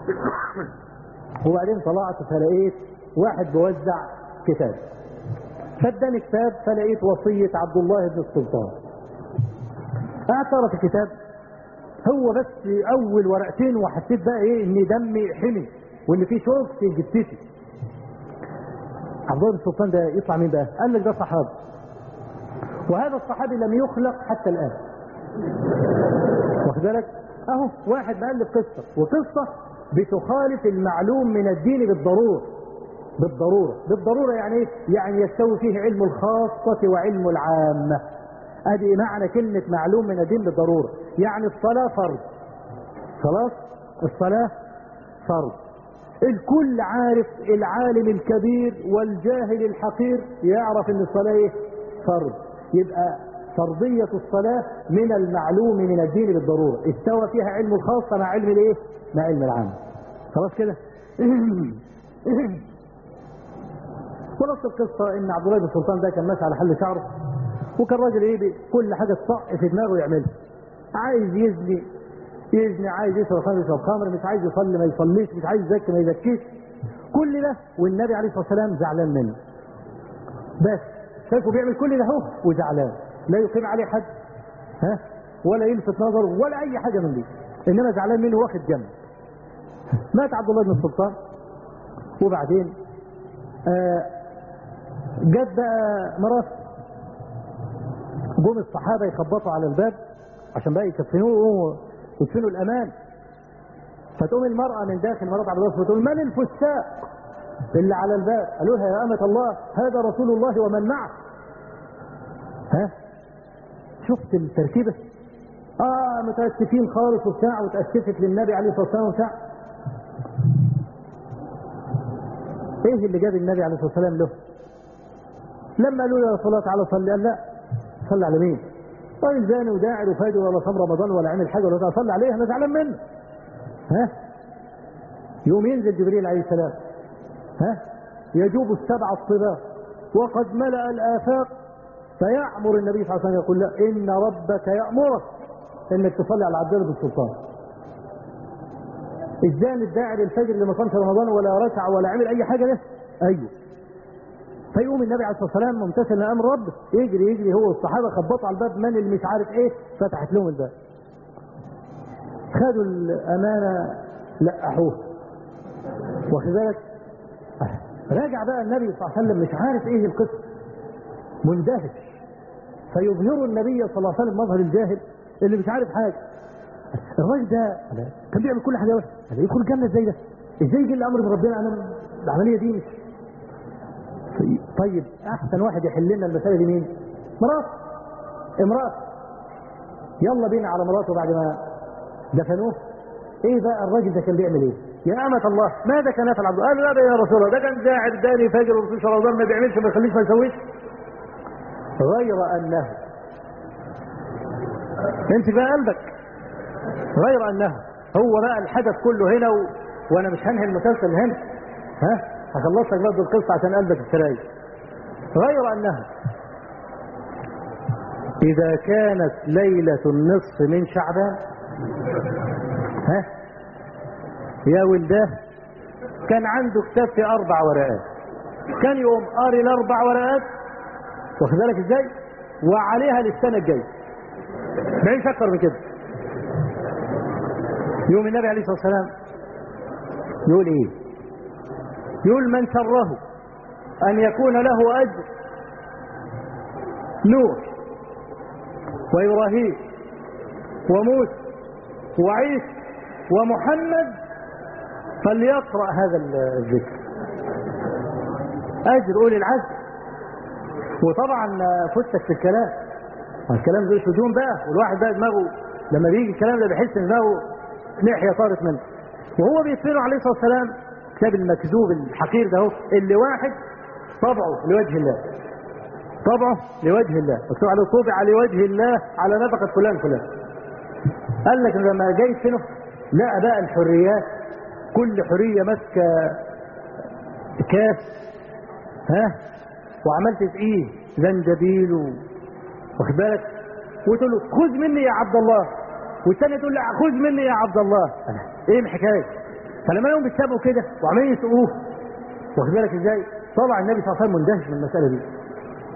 وبعدين طلعت فلقيت واحد بيوزع كتاب فاداني كتاب فلقيت وصية عبد الله بن السلطان قعدت اقرا في الكتاب هو بس اول ورقتين وحسيت بقى ايه ان دمي حمي وان في شوك في جثتي عبد الله بن السلطان ده يطلع مين بقى؟ قال لك ده صحابي وهذا الصحابي لم يخلق حتى الان واخد بالك؟ اهو واحد مؤلف قصه وقصه بتخالف المعلوم من الدين بالضروره بالضروره بالضروره يعني ايه؟ يعني يستوي فيه علم الخاصه وعلم العامه ادي معنى كلمه معلوم من الدين بالضروره يعني الصلاه فرض خلاص الصلاه فرض الكل عارف العالم الكبير والجاهل الحقير يعرف ان الصلاه ايه فرض يبقى فرضية الصلاة من المعلوم من الدين بالضرورة استوى فيها علم الخاصة مع علم الايه مع علم العام خلاص كده خلاص القصة ان عبد الله بن سلطان ده كان ماشي على حل شعره وكان راجل ايه كل حاجة تصق في دماغه يعملها عايز يزني يزني عايز يشرب خمر يشرب خمر مش عايز يصلي ما يصليش مش عايز يزكي ما يزكيش كل ده والنبي عليه الصلاة والسلام زعلان منه بس شايفه بيعمل كل ده هو وزعلان لا يقيم عليه حد ها ولا يلفت نظره ولا اي حاجه من دي انما زعلان منه واخد جنب مات عبد الله بن السلطان وبعدين آه جت بقى مرات جم الصحابه يخبطوا على الباب عشان بقى يكفنوه ويدفنوا الامان فتقوم المراه من داخل مرات عبد الله تقول من الفساق اللي على الباب قالوا لها يا أمة الله هذا رسول الله ومن معه ها شفت التركيبة اه متأسفين خالص وبتاع وتأسفت للنبي عليه الصلاة والسلام وبتاع ايه اللي جاب النبي عليه الصلاة والسلام له لما قالوا له يا رسول الله تعالى صلي قال لا صلي على مين راجل زاني وداعر وفاجر ولا صام رمضان ولا عمل حاجه ولا صلي عليه انا زعلان منه ها يوم ينزل جبريل عليه السلام ها يجوب السبع الطباق وقد ملأ الآفاق فيأمر النبي صلى الله عليه وسلم يقول لا إن ربك يأمرك إنك تصلي على عبد الله بن السلطان الزاني الداعي للفجر اللي ما صامش رمضان ولا ركع ولا عمل أي حاجة ده أيوه فيقوم النبي عليه الصلاه والسلام ممتثل لامر ربه يجري يجري هو والصحابه خبطوا على الباب من اللي مش عارف ايه فتحت لهم الباب خدوا الامانه لقحوه واخد بالك راجع بقى النبي صلى الله عليه وسلم مش عارف ايه القصه مندهش فيظهر النبي صلى الله عليه وسلم مظهر الجاهل اللي مش عارف حاجه الراجل ده كان بيعمل كل حاجه وحشه يدخل الجنه ازاي ده؟ ازاي يجي الامر من ربنا انا العمليه دي مش طيب احسن واحد يحل لنا المساله دي مين؟ مرات امراه يلا بينا على مراته بعد ما دفنوه ايه بقى الراجل ده كان بيعمل ايه؟ يا أمة الله ماذا كان يفعل عبد الله؟ قالوا لا يا رسول الله ده كان داعي داني فاجر وفي رمضان ما بيعملش ما يخليش ما يسويش غير أنه امسك بقى قلبك غير أنه هو بقى الحدث كله هنا و... وأنا مش هنهي المسلسل هنا ها هخلص لك برضه القصة عشان قلبك السراي غير أنه إذا كانت ليلة النصف من شعبان ها يا ولده كان عنده كتاب في اربع ورقات كان يقوم قاري الاربع ورقات واخد بالك ازاي وعليها للسنه الجايه بعيش اكتر من كده يوم النبي عليه الصلاه والسلام يقول ايه يقول من سره ان يكون له اجر نوح وابراهيم وموسى وعيسى ومحمد فليقرأ هذا الذكر أجر أولي العزم وطبعا فتك في الكلام الكلام ده سجون بقى والواحد بقى دماغه لما بيجي الكلام ده بيحس ان دماغه لحيه طارت منه وهو بيتفنوا عليه الصلاه والسلام كتاب المكذوب الحقير ده هو اللي واحد طبعه لوجه الله طبعه لوجه الله مكتوب عليه طبع لوجه الله على نفقه فلان فلان قال لك لما جاي يدفنه لقى بقى الحريات كل حرية ماسكة كاس ها وعملت تسقيه زنجبيل واخد بالك وتقول له خذ مني يا عبد الله والثانيه تقول له خذ مني يا عبد الله ايه الحكايه فلما يوم بيتسابوا كده وعمالين يسقوه واخد بالك ازاي طلع النبي صلى الله عليه وسلم مندهش من المساله دي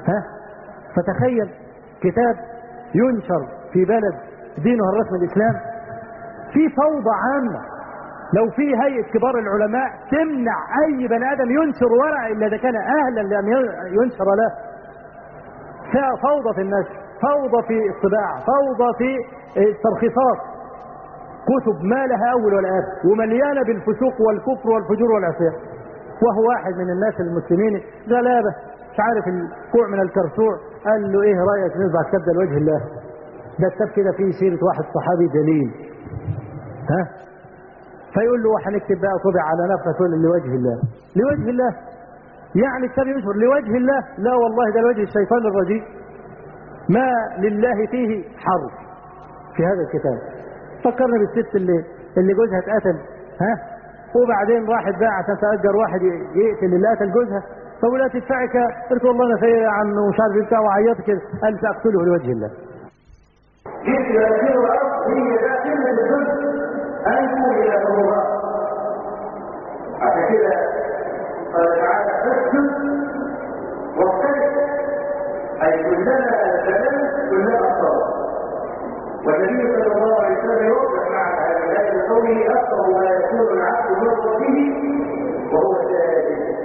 ها فتخيل كتاب ينشر في بلد دينها الرسمي الإسلام في فوضى عامة لو في هيئة كبار العلماء تمنع أي بني آدم ينشر ورع إلا إذا كان أهلا لأن ينشر له فيها فوضى في النشر فوضى في الطباعة فوضى في الترخيصات كتب ما لها أول ولا آخر ومليانة بالفسوق والكفر والفجور والعصيان وهو واحد من الناس المسلمين غلابة مش عارف الكوع من الكرسوع قال له ايه رأيك نطبع كتاب ده لوجه الله ده كتاب كده فيه سيرة واحد صحابي جليل ها فيقول له هنكتب بقى طبع على نفسك تقول لوجه الله لوجه الله يعني الكتاب يشهر لوجه الله لا والله ده لوجه الشيطان الرجيم ما لله فيه حرف في هذا الكتاب فكرني بالست اللي اللي جوزها اتقتل ها وبعدين راحت بقى عشان تأجر واحد يقتل اللي قتل جوزها فقول لها تدفعك قلت والله انا سيء عن ومش عارف ايه بتاع وعيطت كده قال ساقتله لوجه الله. جئت يسير الارض هي داخله الجزء انتم الى الله عشان كده قال تعالى فاسجد واقترب اي كلما زللت كلما صار والنبي صلى الله عليه وسلم يوضح مع هذا الايه بقوله اكثر ما يكون العبد من ربه وهو ساجد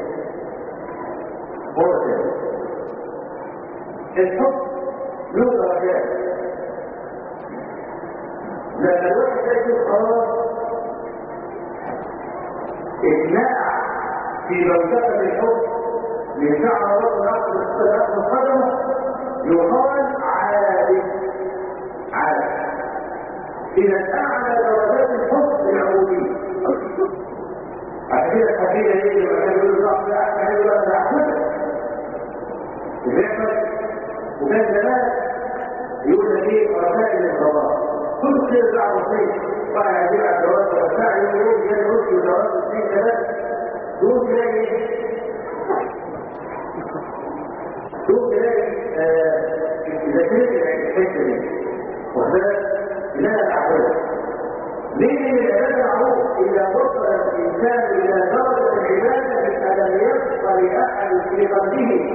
هو ساجد الحب له درجات لما الواحد يجد خلاص اجماع في بوتقة الحب من شعر رأس رأس القدم يقال عابد عابد إذا أعلى درجات الحب العبودية عشان كده الحبيبة يجي لما كان يقول له لا أحسن يقول له لا أحسن وبيعمل وكان زمان يقول لك ايه رسائل القضاء كل شيء بعد شيء طبعا يجيب على الجواز والرسائل يقول لي يقول لي جواز اثنين ثلاثة يقول تلاقي يقول تلاقي إذا كنت الحتة دي وهذا لا العبادة ليه من العبادة معروف إذا وصل الإنسان إلى درجة العبادة فلم يبق لأحد في قلبه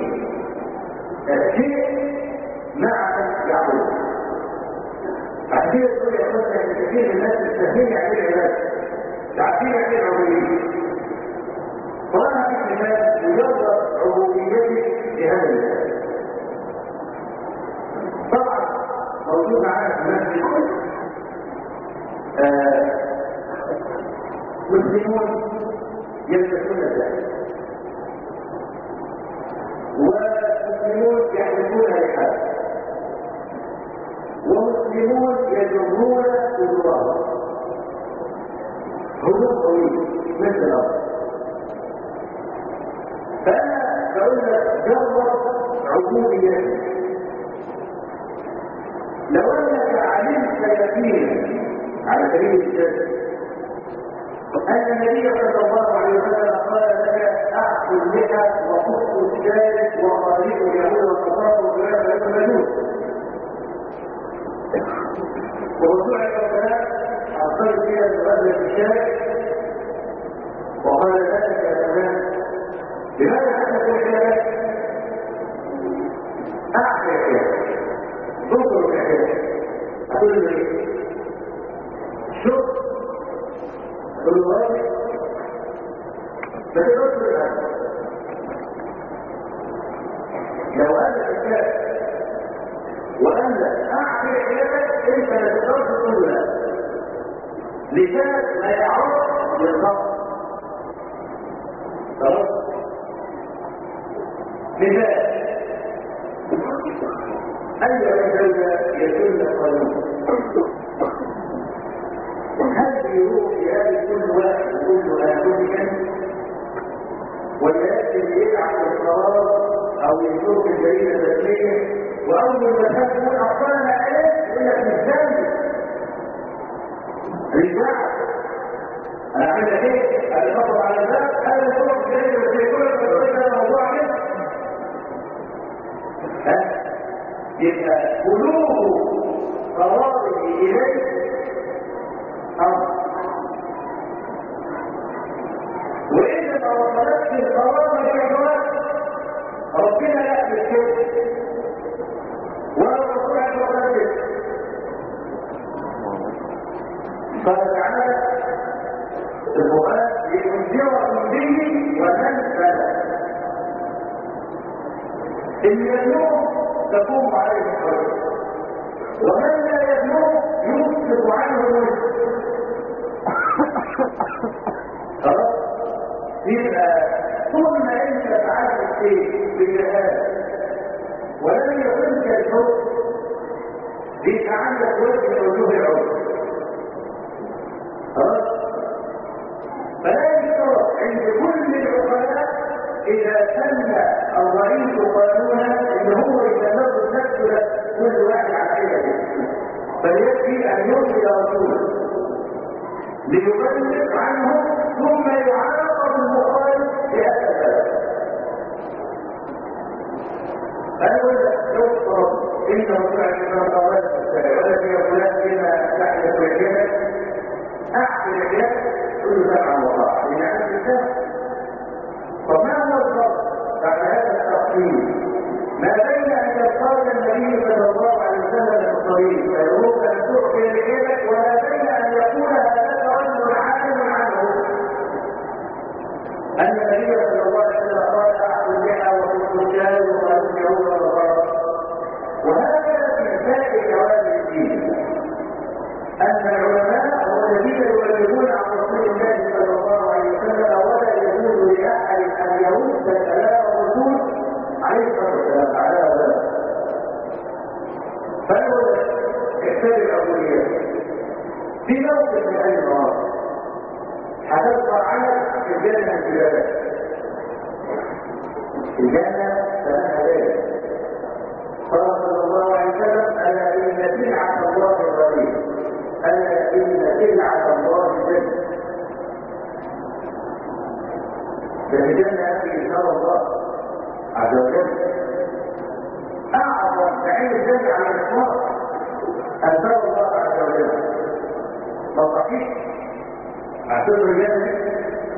شيء مع من يعبد عشان يقول يا اخوانا ان كثير من الناس مستهين عن العباده عارفين عن العبوديه وانا في مثال مجرد عبوديتي لهذا المثال طبعا موجود معانا في المسجد مسلمون يلبسون الذهب ومسلمون يحلفون لحاجه ومسلمون يجرون صدورهم هدوء طويل مثل الارض فانا بقول لك جرب عبوديتك لو انك علمت يقينا على سبيل الجد ان النبي صلى الله عليه وسلم قال لك اعفو اللحى وقص الشارك وخالق اليهود والنصارى وخلاف المجوس ووضوع العلماء أعطاه فيها المغلق الشارع وقال ذلك يا فلان لماذا حدث الشارع؟ أعطي الشارع ذكر الشارع أقول له إيه؟ شوف أقول له راجل فتدرس الأمر لو أن الشارع وأن أعطي عيالك أنت لا تقدرش تقول لا لسانك ما يعرف بالخط خلاص لذلك أيها الزوجة يكون القانون هل يروح لهذه كل واحد يقول له أنا كنت ولا يأتي يدعم القرار أو يشوف الجريمة الرسمية واول ما تكون اطفالنا ايه يقول لك مش ذنبي رجاع انا عملت ايه؟ انا بطل على الباب انا بطل جاي بس يقول لك ده موضوع كده ها يبقى بلوغ قراره اليه امر واذا ما وصلتش القرار ما يعجبك ربنا لا بالكذب اللي يبلغ تقوم عليه الحجة ومن لا يبلغ يسقط عنه الوجه خلاص يبقى طول ما انت فعلت الشيء بجهاز ولم يكن الحكم يبقى عندك وجه من وجوه العذر خلاص فلا يشترط عند كل العقلاء اذا سن الرئيس قانونا ان هو يتنظر نفسه كل واحد على حده فيكفي ان يرسل رسولا ليبلغ عنه ثم يعاقب المخالف بهذا البلد أقول لك يفرض انت مطلع من الضوابط ولا في فلان فيما تحدث رجلك احد رجلك كل سبعة وطاعة من عند الناس طب ما هو الفرق بعد هذا التقسيم ما بين ان يلقاك النبي صلى الله عليه وسلم في الطريق فيروك ان تؤتي رجلك وما بين ان يكون هذا رجل عالم عنه ان النبي صلى الله عليه وسلم قال اعطوا اللحى وكنت الشاي وقالوا اليهود والنصارى وهذا في سائر جوانب الدين ان العلماء هم الذين يبلغون عن رسول الله صلى الله عليه وسلم ولا يجوز لاحد ان يرد كلام الرسول عليه الصلاه والسلام على ذلك فلو احتاج الاولويات في موقف من اي المواقف هتظهر عنك في الجنه الجلالات الجنه فلها ذلك قال صلى الله عليه وسلم الا ان سلعه الله غريب الا ان سلعه الله جنه فالجنه في ان شاء الله عز وجل اعظم نعيم الجنه على الاطلاق ان ترى الله عز وجل ما صحيح اعتبر الجنه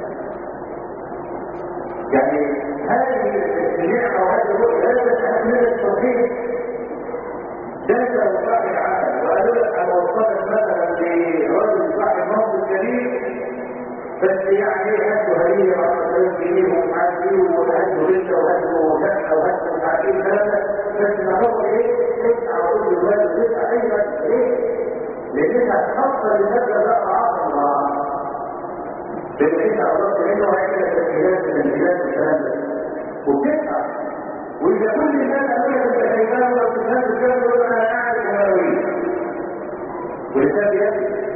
يعني هذه النعمه وهذه الرؤيه لا تتحمل التوحيد ذلك لو صاحب عمل وقالوا لك انا وصلت مثلا لرجل صاحب منصب كبير بس يعني هاتوا هديه وعشرين جنيه ومش عارف ايه وهاتوا رزق وهاتوا شقه وهاتوا مش عارف ايه الكلام ده بس نحط ايه؟ تسعه وكل الولاد تسعه اي بس ايه؟ لان انت هتحصل المبدا ده اضعاف الله لان انت قررت منه هيعمل تسجيلات من البلاد والكلام ده وبتسعى واذا كل الناس قالوا لك انت شايفاه ولا بتفهم الكلام يقول انا قاعد هواوي ولسان بيد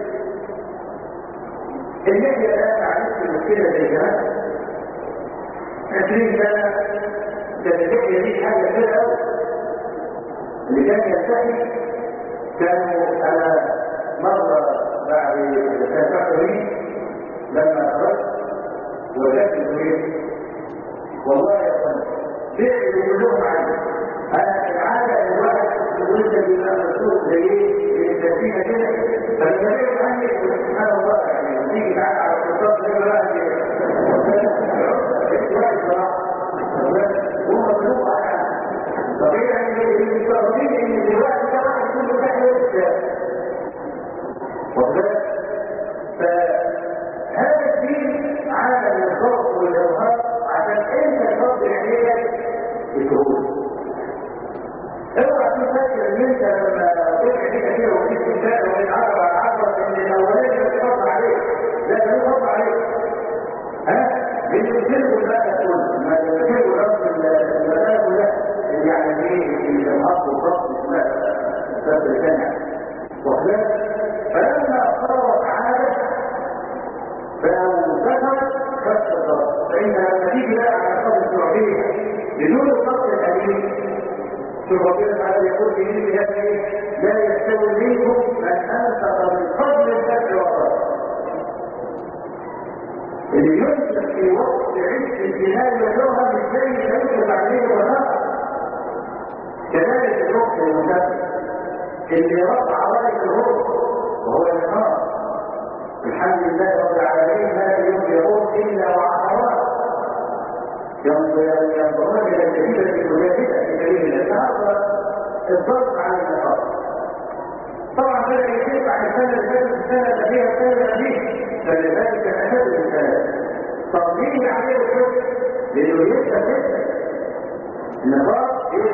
اللحية الآن عرفت المشكلة زي زمان 20 سنة كانت اللحية دي حاجة كبيرة أوي اللي كان يلتحي كانوا أنا مرة بعد كان فاكرين لما خرجت وجدت البيت والله يا فندم فعلوا كلهم عني انا العاده ان الواحد يقول ده بيبقى مسؤول زي ايه التسليمه كده فلما يقول عني سبحان الله يعني تيجي تعالى على الخطاب زي ما واحد صراحه هم مخلوق طبيعي ان المستغربين ان دلوقتي ده واحد كله ده واخد فهذا الدين عالم الخوف والارهاب عشان انت تفضل عينيك بسهوله اوعى تكون فاكر ان انت لما ترجع كده كده وتجيب انسان وتتعرف على عشرة ان الاولاني مش فضل عليك لا ده له فضل عليك ها؟ لان بتلقوا المال كله ما بتلقوا رب المال كلها يعني ايه الحق والضبط والسبب السبب الثاني واخد فلما صارت عاده فلو كثرت كثرت فإن لما تيجي بقى على الخط السعودية بدون الخط القديم شوف ربنا تعالى يقول في دين هذه لا يستوي منكم من أنفق من قبل الفتح والصبر اللي ينفق في وقت عز الجهاد واللغة مش زي اللي ينفق عليه والنهار كذلك الوقت المسافر اللي رفع رايه الهرب وهو النهار الحمد لله رب العالمين ما ينفقون الا وعشرات ينظرون الى الكتيبه المجاهده في سبيل الله النهارده الضغط على النقاط طبعا بدا يشيك عن السنه اللي فاتت السنه اللي فيها السنه اللي فيها فاللي فاتت كان اشد من ثلاثه طب مين عليه الحكم؟ لانه يبقى فتنه النقاط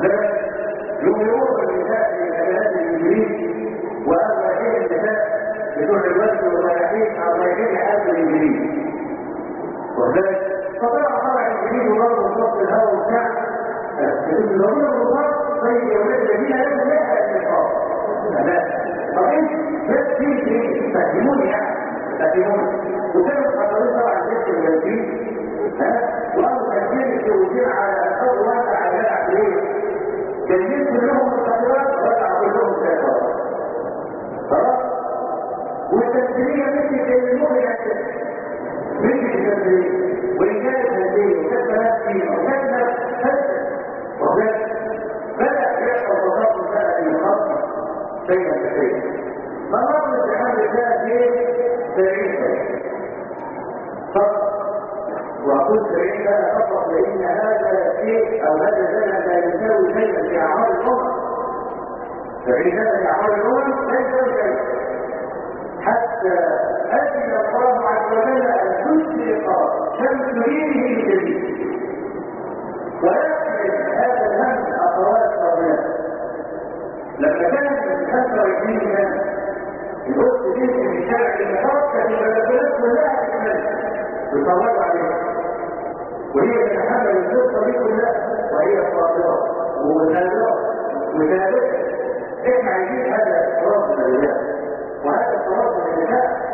وذلك يؤمنون بالنساء في الأجانات الإنجليز وأما هي النساء بتوع الوزن والرياحين أو رياحين حاجة الإنجليز وذلك فطلع طلع الإنجليز وضرب الصف الهواء وبتاع الضرورة بالضبط طيب يا ولاد الذين لازم يحرق النقاط لا طب انت بس في تفهموني يعني تفهموني وكانوا حضرين طبعا الناس الجنسيين ها وقالوا تنزيل السعوديين على أرض واسع على جامعة ليه؟ جايين كلهم مستقرات وقع كلهم سيطرة خلاص؟ والتمثيلية مش يكلمون يعني مش التمثيلية وإن كانت هذه وكانت نفسي وكانت نفسي وذلك بدأ يحصل تطور بقى في الخط شيئا فشيئا فالله بحمد الله في سبعين سنة فقط وأقول سبعين سنة فقط لأن هذا شيء أو هذا زمن لا يساوي شيئا في أعمال الأمم سبعين سنة في أعمال الأمم لا يساوي شيئا حتى أذن الله عز وجل أن تشرق شمس دينه الجديد ويحمل هذا الهم أخوات فضلات لما كان من 25 سنة الأخت بنت من الشارع المتوسط في بلدات كلها تتمنى تتفرج عليها وهي تتحمل القصة دي كلها وهي صابرة ومثابرة مثابرة احنا عايزين هذا الصراط من الرجال وهذا الصراط من النساء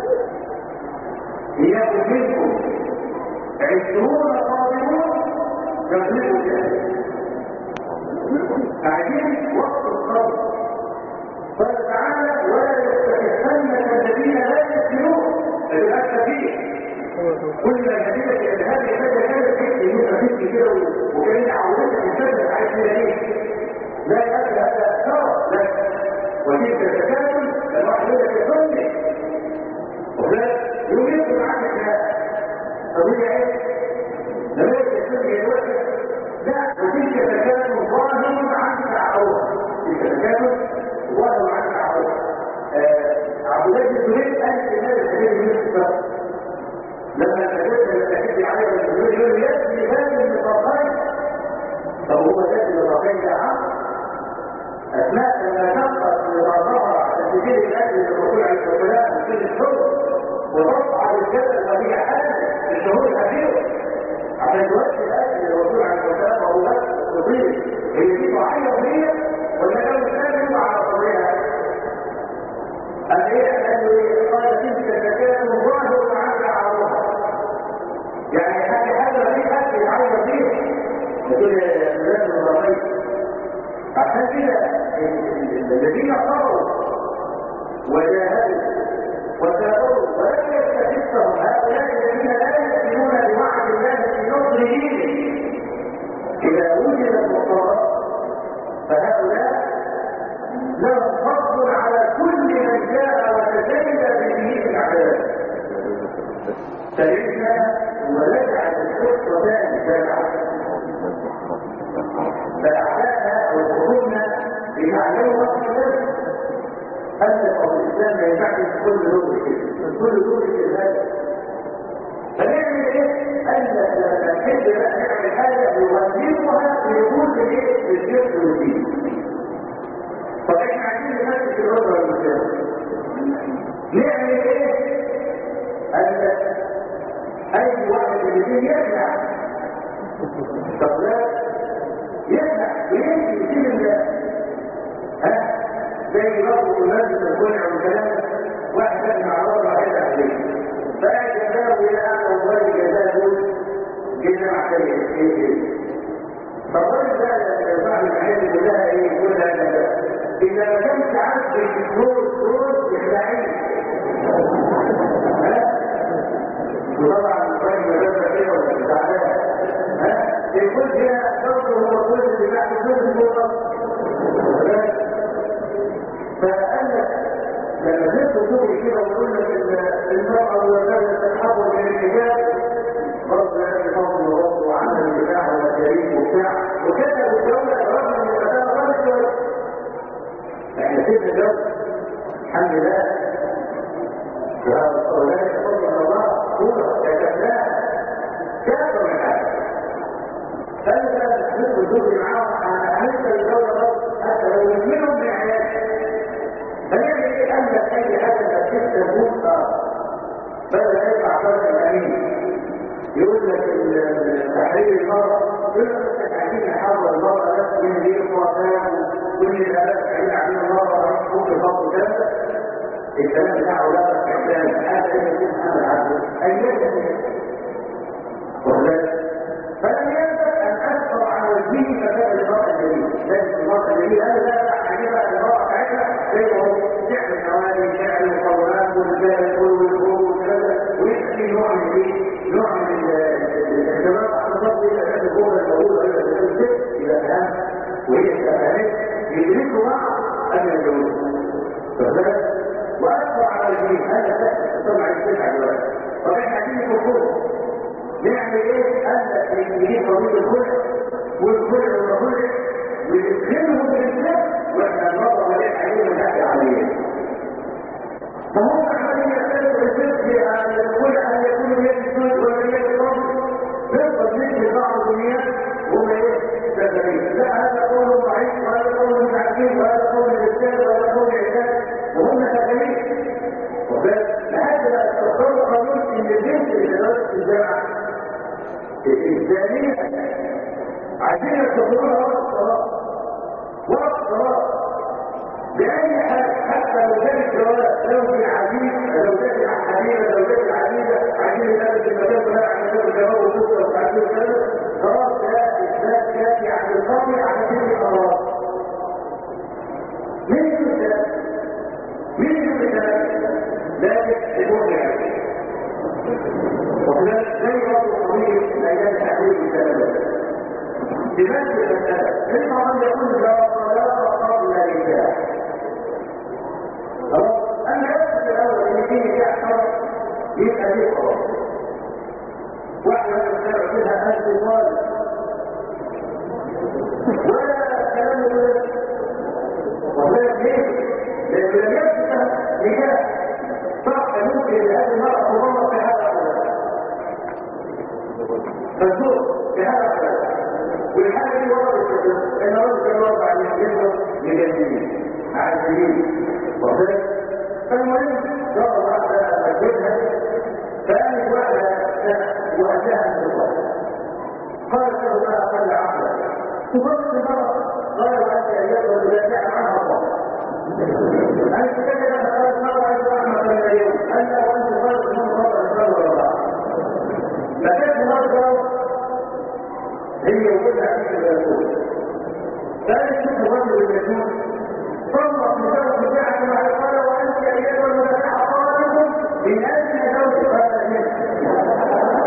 ليكن منكم عشرون صابرون يغلبوا ذلك عايزين وقت الصبر قال تعالى ولا يستحقنك الذين لا يسلمون الأكل فيه كل نتيجة ان هذه الحاجة كانت تكفي يبقى تكفي كده وكان عودتك تشبه عايز كده ايه؟ لا يأكل هذا أكثر لا وتلك التكامل الواحد يقول لك يصلي ولا يريد معك الناس قضية ايه؟ لما يتصل دلوقتي لا وتلك التكامل ظاهر عنك عقوبة تلك التكامل ظاهر عنك عقوبة عبد الله بن زبير قال في هذا الحديث من الصبر لما تجد التحدي عليه الرجل يقول يأتي هذه النطاقين طب هو ذات النطاقين ده عام أثناء لما نقص لنظرها على سبيل الأجل للرسول عليه الصلاة والسلام في الشهور وتصعد الجبل وهي حامل في الشهور الأخيرة عشان تؤدي الأجل للرسول عليه الصلاة والسلام وهو بس تطير هي دي ضحية وهي ولا لو كان على صدرها قال ايه قال ايه قال تلك الزكاة ظاهر عنك عروها يعني حاجة حاجة في حد يتعود فيه يقول الناس الضرائب عشان كده الذين صبروا وجاهدوا وسابروا ولم يستفدهم هؤلاء الذين لا يؤمنون بوعد الله في نصر دينه إذا وجدت مصارات فهؤلاء لهم فضل على كل من جاء وتزيد بدينه العذاب فإنا ونجعل الخطة ذلك فأعلاها وقلنا لنعلم وقت ذلك أن الإسلام لا ينفعش كل دور كده كل دور كده فنعمل ايه؟ أن لما نحب نعمل حاجة نغلبها ليكون ايه؟ الشرك والدين طب احنا عايزين نمسك الرضا والمسلم نعمل ايه؟ أن أي واحد من الاثنين يمنع طب لا يمنع ويمشي يشيل الناس ها زي برضه المسجد الخلع والكلام واحد كان مع الله واحد عليه فقال جزاه الى اعلى والله جزاه دول جزاه مع شيء ايه ايه فالراجل ده صاحب الحاجات كلها ايه يقول لها لا اذا ما كانش عارف الدور دور يخدعين وطبعا الراجل ده كده ولا زعلان ها يقول فيها برضه هو كل اللي بعد كل الصوره فقال لك لما جيت تقول كده ويقول لك المرأة والرجل تتحول من الحجاب برضه يعني فضل ورد وعمل الدفاع والتاريخ وبتاع وكده الدولة رغم من الفتاة غلط شوية احنا سيبنا الجو الحمد لله وذلك فضل من الله صورة كتبناها كافر من هذا فأنا نحن الدور معاهم صالح الامين يقول لك تحرير المرأة يقول لك انت عايزين نحول المرأة بس من دي الخرافات وكل الآلات بعيد عن المرأة ممكن خط كذا الكلام بتاعه لا استعداد هذا اللي محمد عبده أيام فلم ينبغي أن أذكر عن وجهه مكان المرأة الجديدة لكن المرأة الجديدة أنا لا أعجبها المرأة بتاعتها زي ما هو شعر النوادي شعر المقومات والجبال والوجوه وكذا ويحكي نوع من ايه؟ نوع من الاعتراف على الضبط الى ان الجمله الموجوده الى الست الى فهم وهي فهمت يدركوا بعض قبل الجواز فذلك واكثر على الدين هذا لا طبعا يستمع دلوقتي طب احنا عايزين الخروج نعمل ايه؟ قال لك نجيب قضيه الخلع والخلع والخلع وندخلهم في الاسلام واحنا نرضى عليه عليهم نحكي عليه فهم عمالين يختلفوا الفقه عن الخلع ان يكون يد ولا يد رجل نفضل نجي بعض الدنيا وهم ايه؟ سفرين لا هذا قول ضعيف وهذا قول متعجب وهذا قول الاسلام وهذا قول العباد وهم سفرين لحد ما استقروا قانون ان البنت اللي درست في الجامعه الثانيه عايزين يستقروها وقت الصلاه وقت الصلاه بأي حال حتى لو كان الجواز لو في العزيز لو كان الحبيبة لو كان العزيزة عايزين يلبس المكان كلها عشان ياخد جواب وكذا وتعديل كذا خلاص ده إثبات كافي عن القاضي على كل القرارات مين يقول ده؟ مين يقول ده؟ لكن المؤمن وكذلك زي برضه قضية الأيام التحرير الكلام بنفس المسألة إما أن يكون جواب صلاة قبل النكاح أما يقصد الأول إن في نكاح فرق يبقى ليه خلاص واحدة من الشرع فيها ألف طالب ولا كلام ولا ليه؟ لأنه لم يكن نكاح صح ممكن لهذه المرأة تضمن في هذا فالزور في هذا والحاجة دي وردت ان الرجل كان وضع عن الجنة لجنين على الجنين وذلك فالمهم ضرب واحدة أجلها فقالت واحدة وأتاها من الله قالت له ما أقل عقلا تفرق المرأة قال وأنت أيضا إذا كان عنها الله أنا كتبت لها قالت مرة أنت رحمة من اليوم أنت وأنت قالت من مرة الإسلام والله فكانت مرة هي وجودها في الرسول ثالث شوف الرجل المجنون صلى في زوج ساعة مع قال وأنت أيها المتابعة طالب من أجل زوج هذا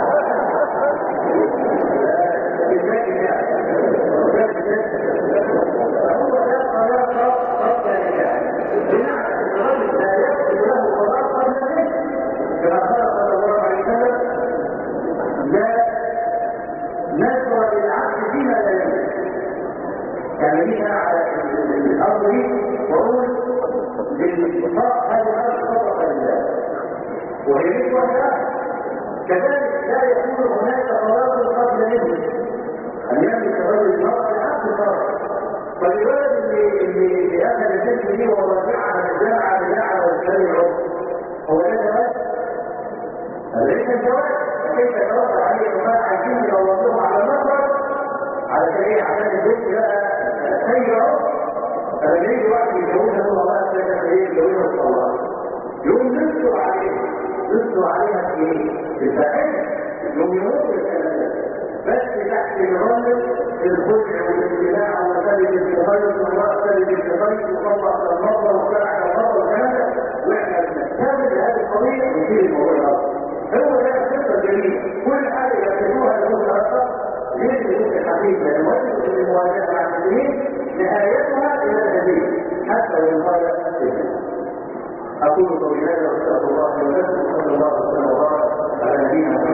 فهو لا قرار قبل بمعنى الرجل لا يحصل له قرار قبل ذلك كما قال صلى الله عليه وسلم لا نشر للعبد فيما لا يملك يعني بيها على الارض دي واقول للاتفاق هذه الارض صدقه لله وهي ليس وحدها كذلك لا يكون هناك طلاق قبل منه ان يملك الرجل المراه العبد فرق فالولد اللي اللي اخذ الجسم دي وهو راجعها من الجامعه بناء والكلام العرف هو ده جواز؟ ليس الجواز كيف يتوقع عليه الرماء عايزين يروضوه على المخرج على ايه عشان البيت بقى سيء فلما يجي واحد يتجوزها يقول الله اسالك ايه يتجوزها ان شاء الله يقوم نصوا عليه نصوا عليها في ايه؟ في الفاحشه يقوم يموت الكلام ده بس تحت المرمل الخلع والاستماع وسلم التغير والمرأة سلم التغير وطلع المرضى وطلع المرضى والكلام ده واحنا بنستخدم هذه القضيه ونشيل الموضوع الاخر هو ده القصه الجميله كل حاجه يكتبوها لهم تاثر ليه يكون الحديث من الوجه من المواجهه مع المسلمين نهايتها الى النبي حتى وان قال اقول قولي هذا واستغفر الله لي ولكم وصلى الله وسلم وبارك على نبينا محمد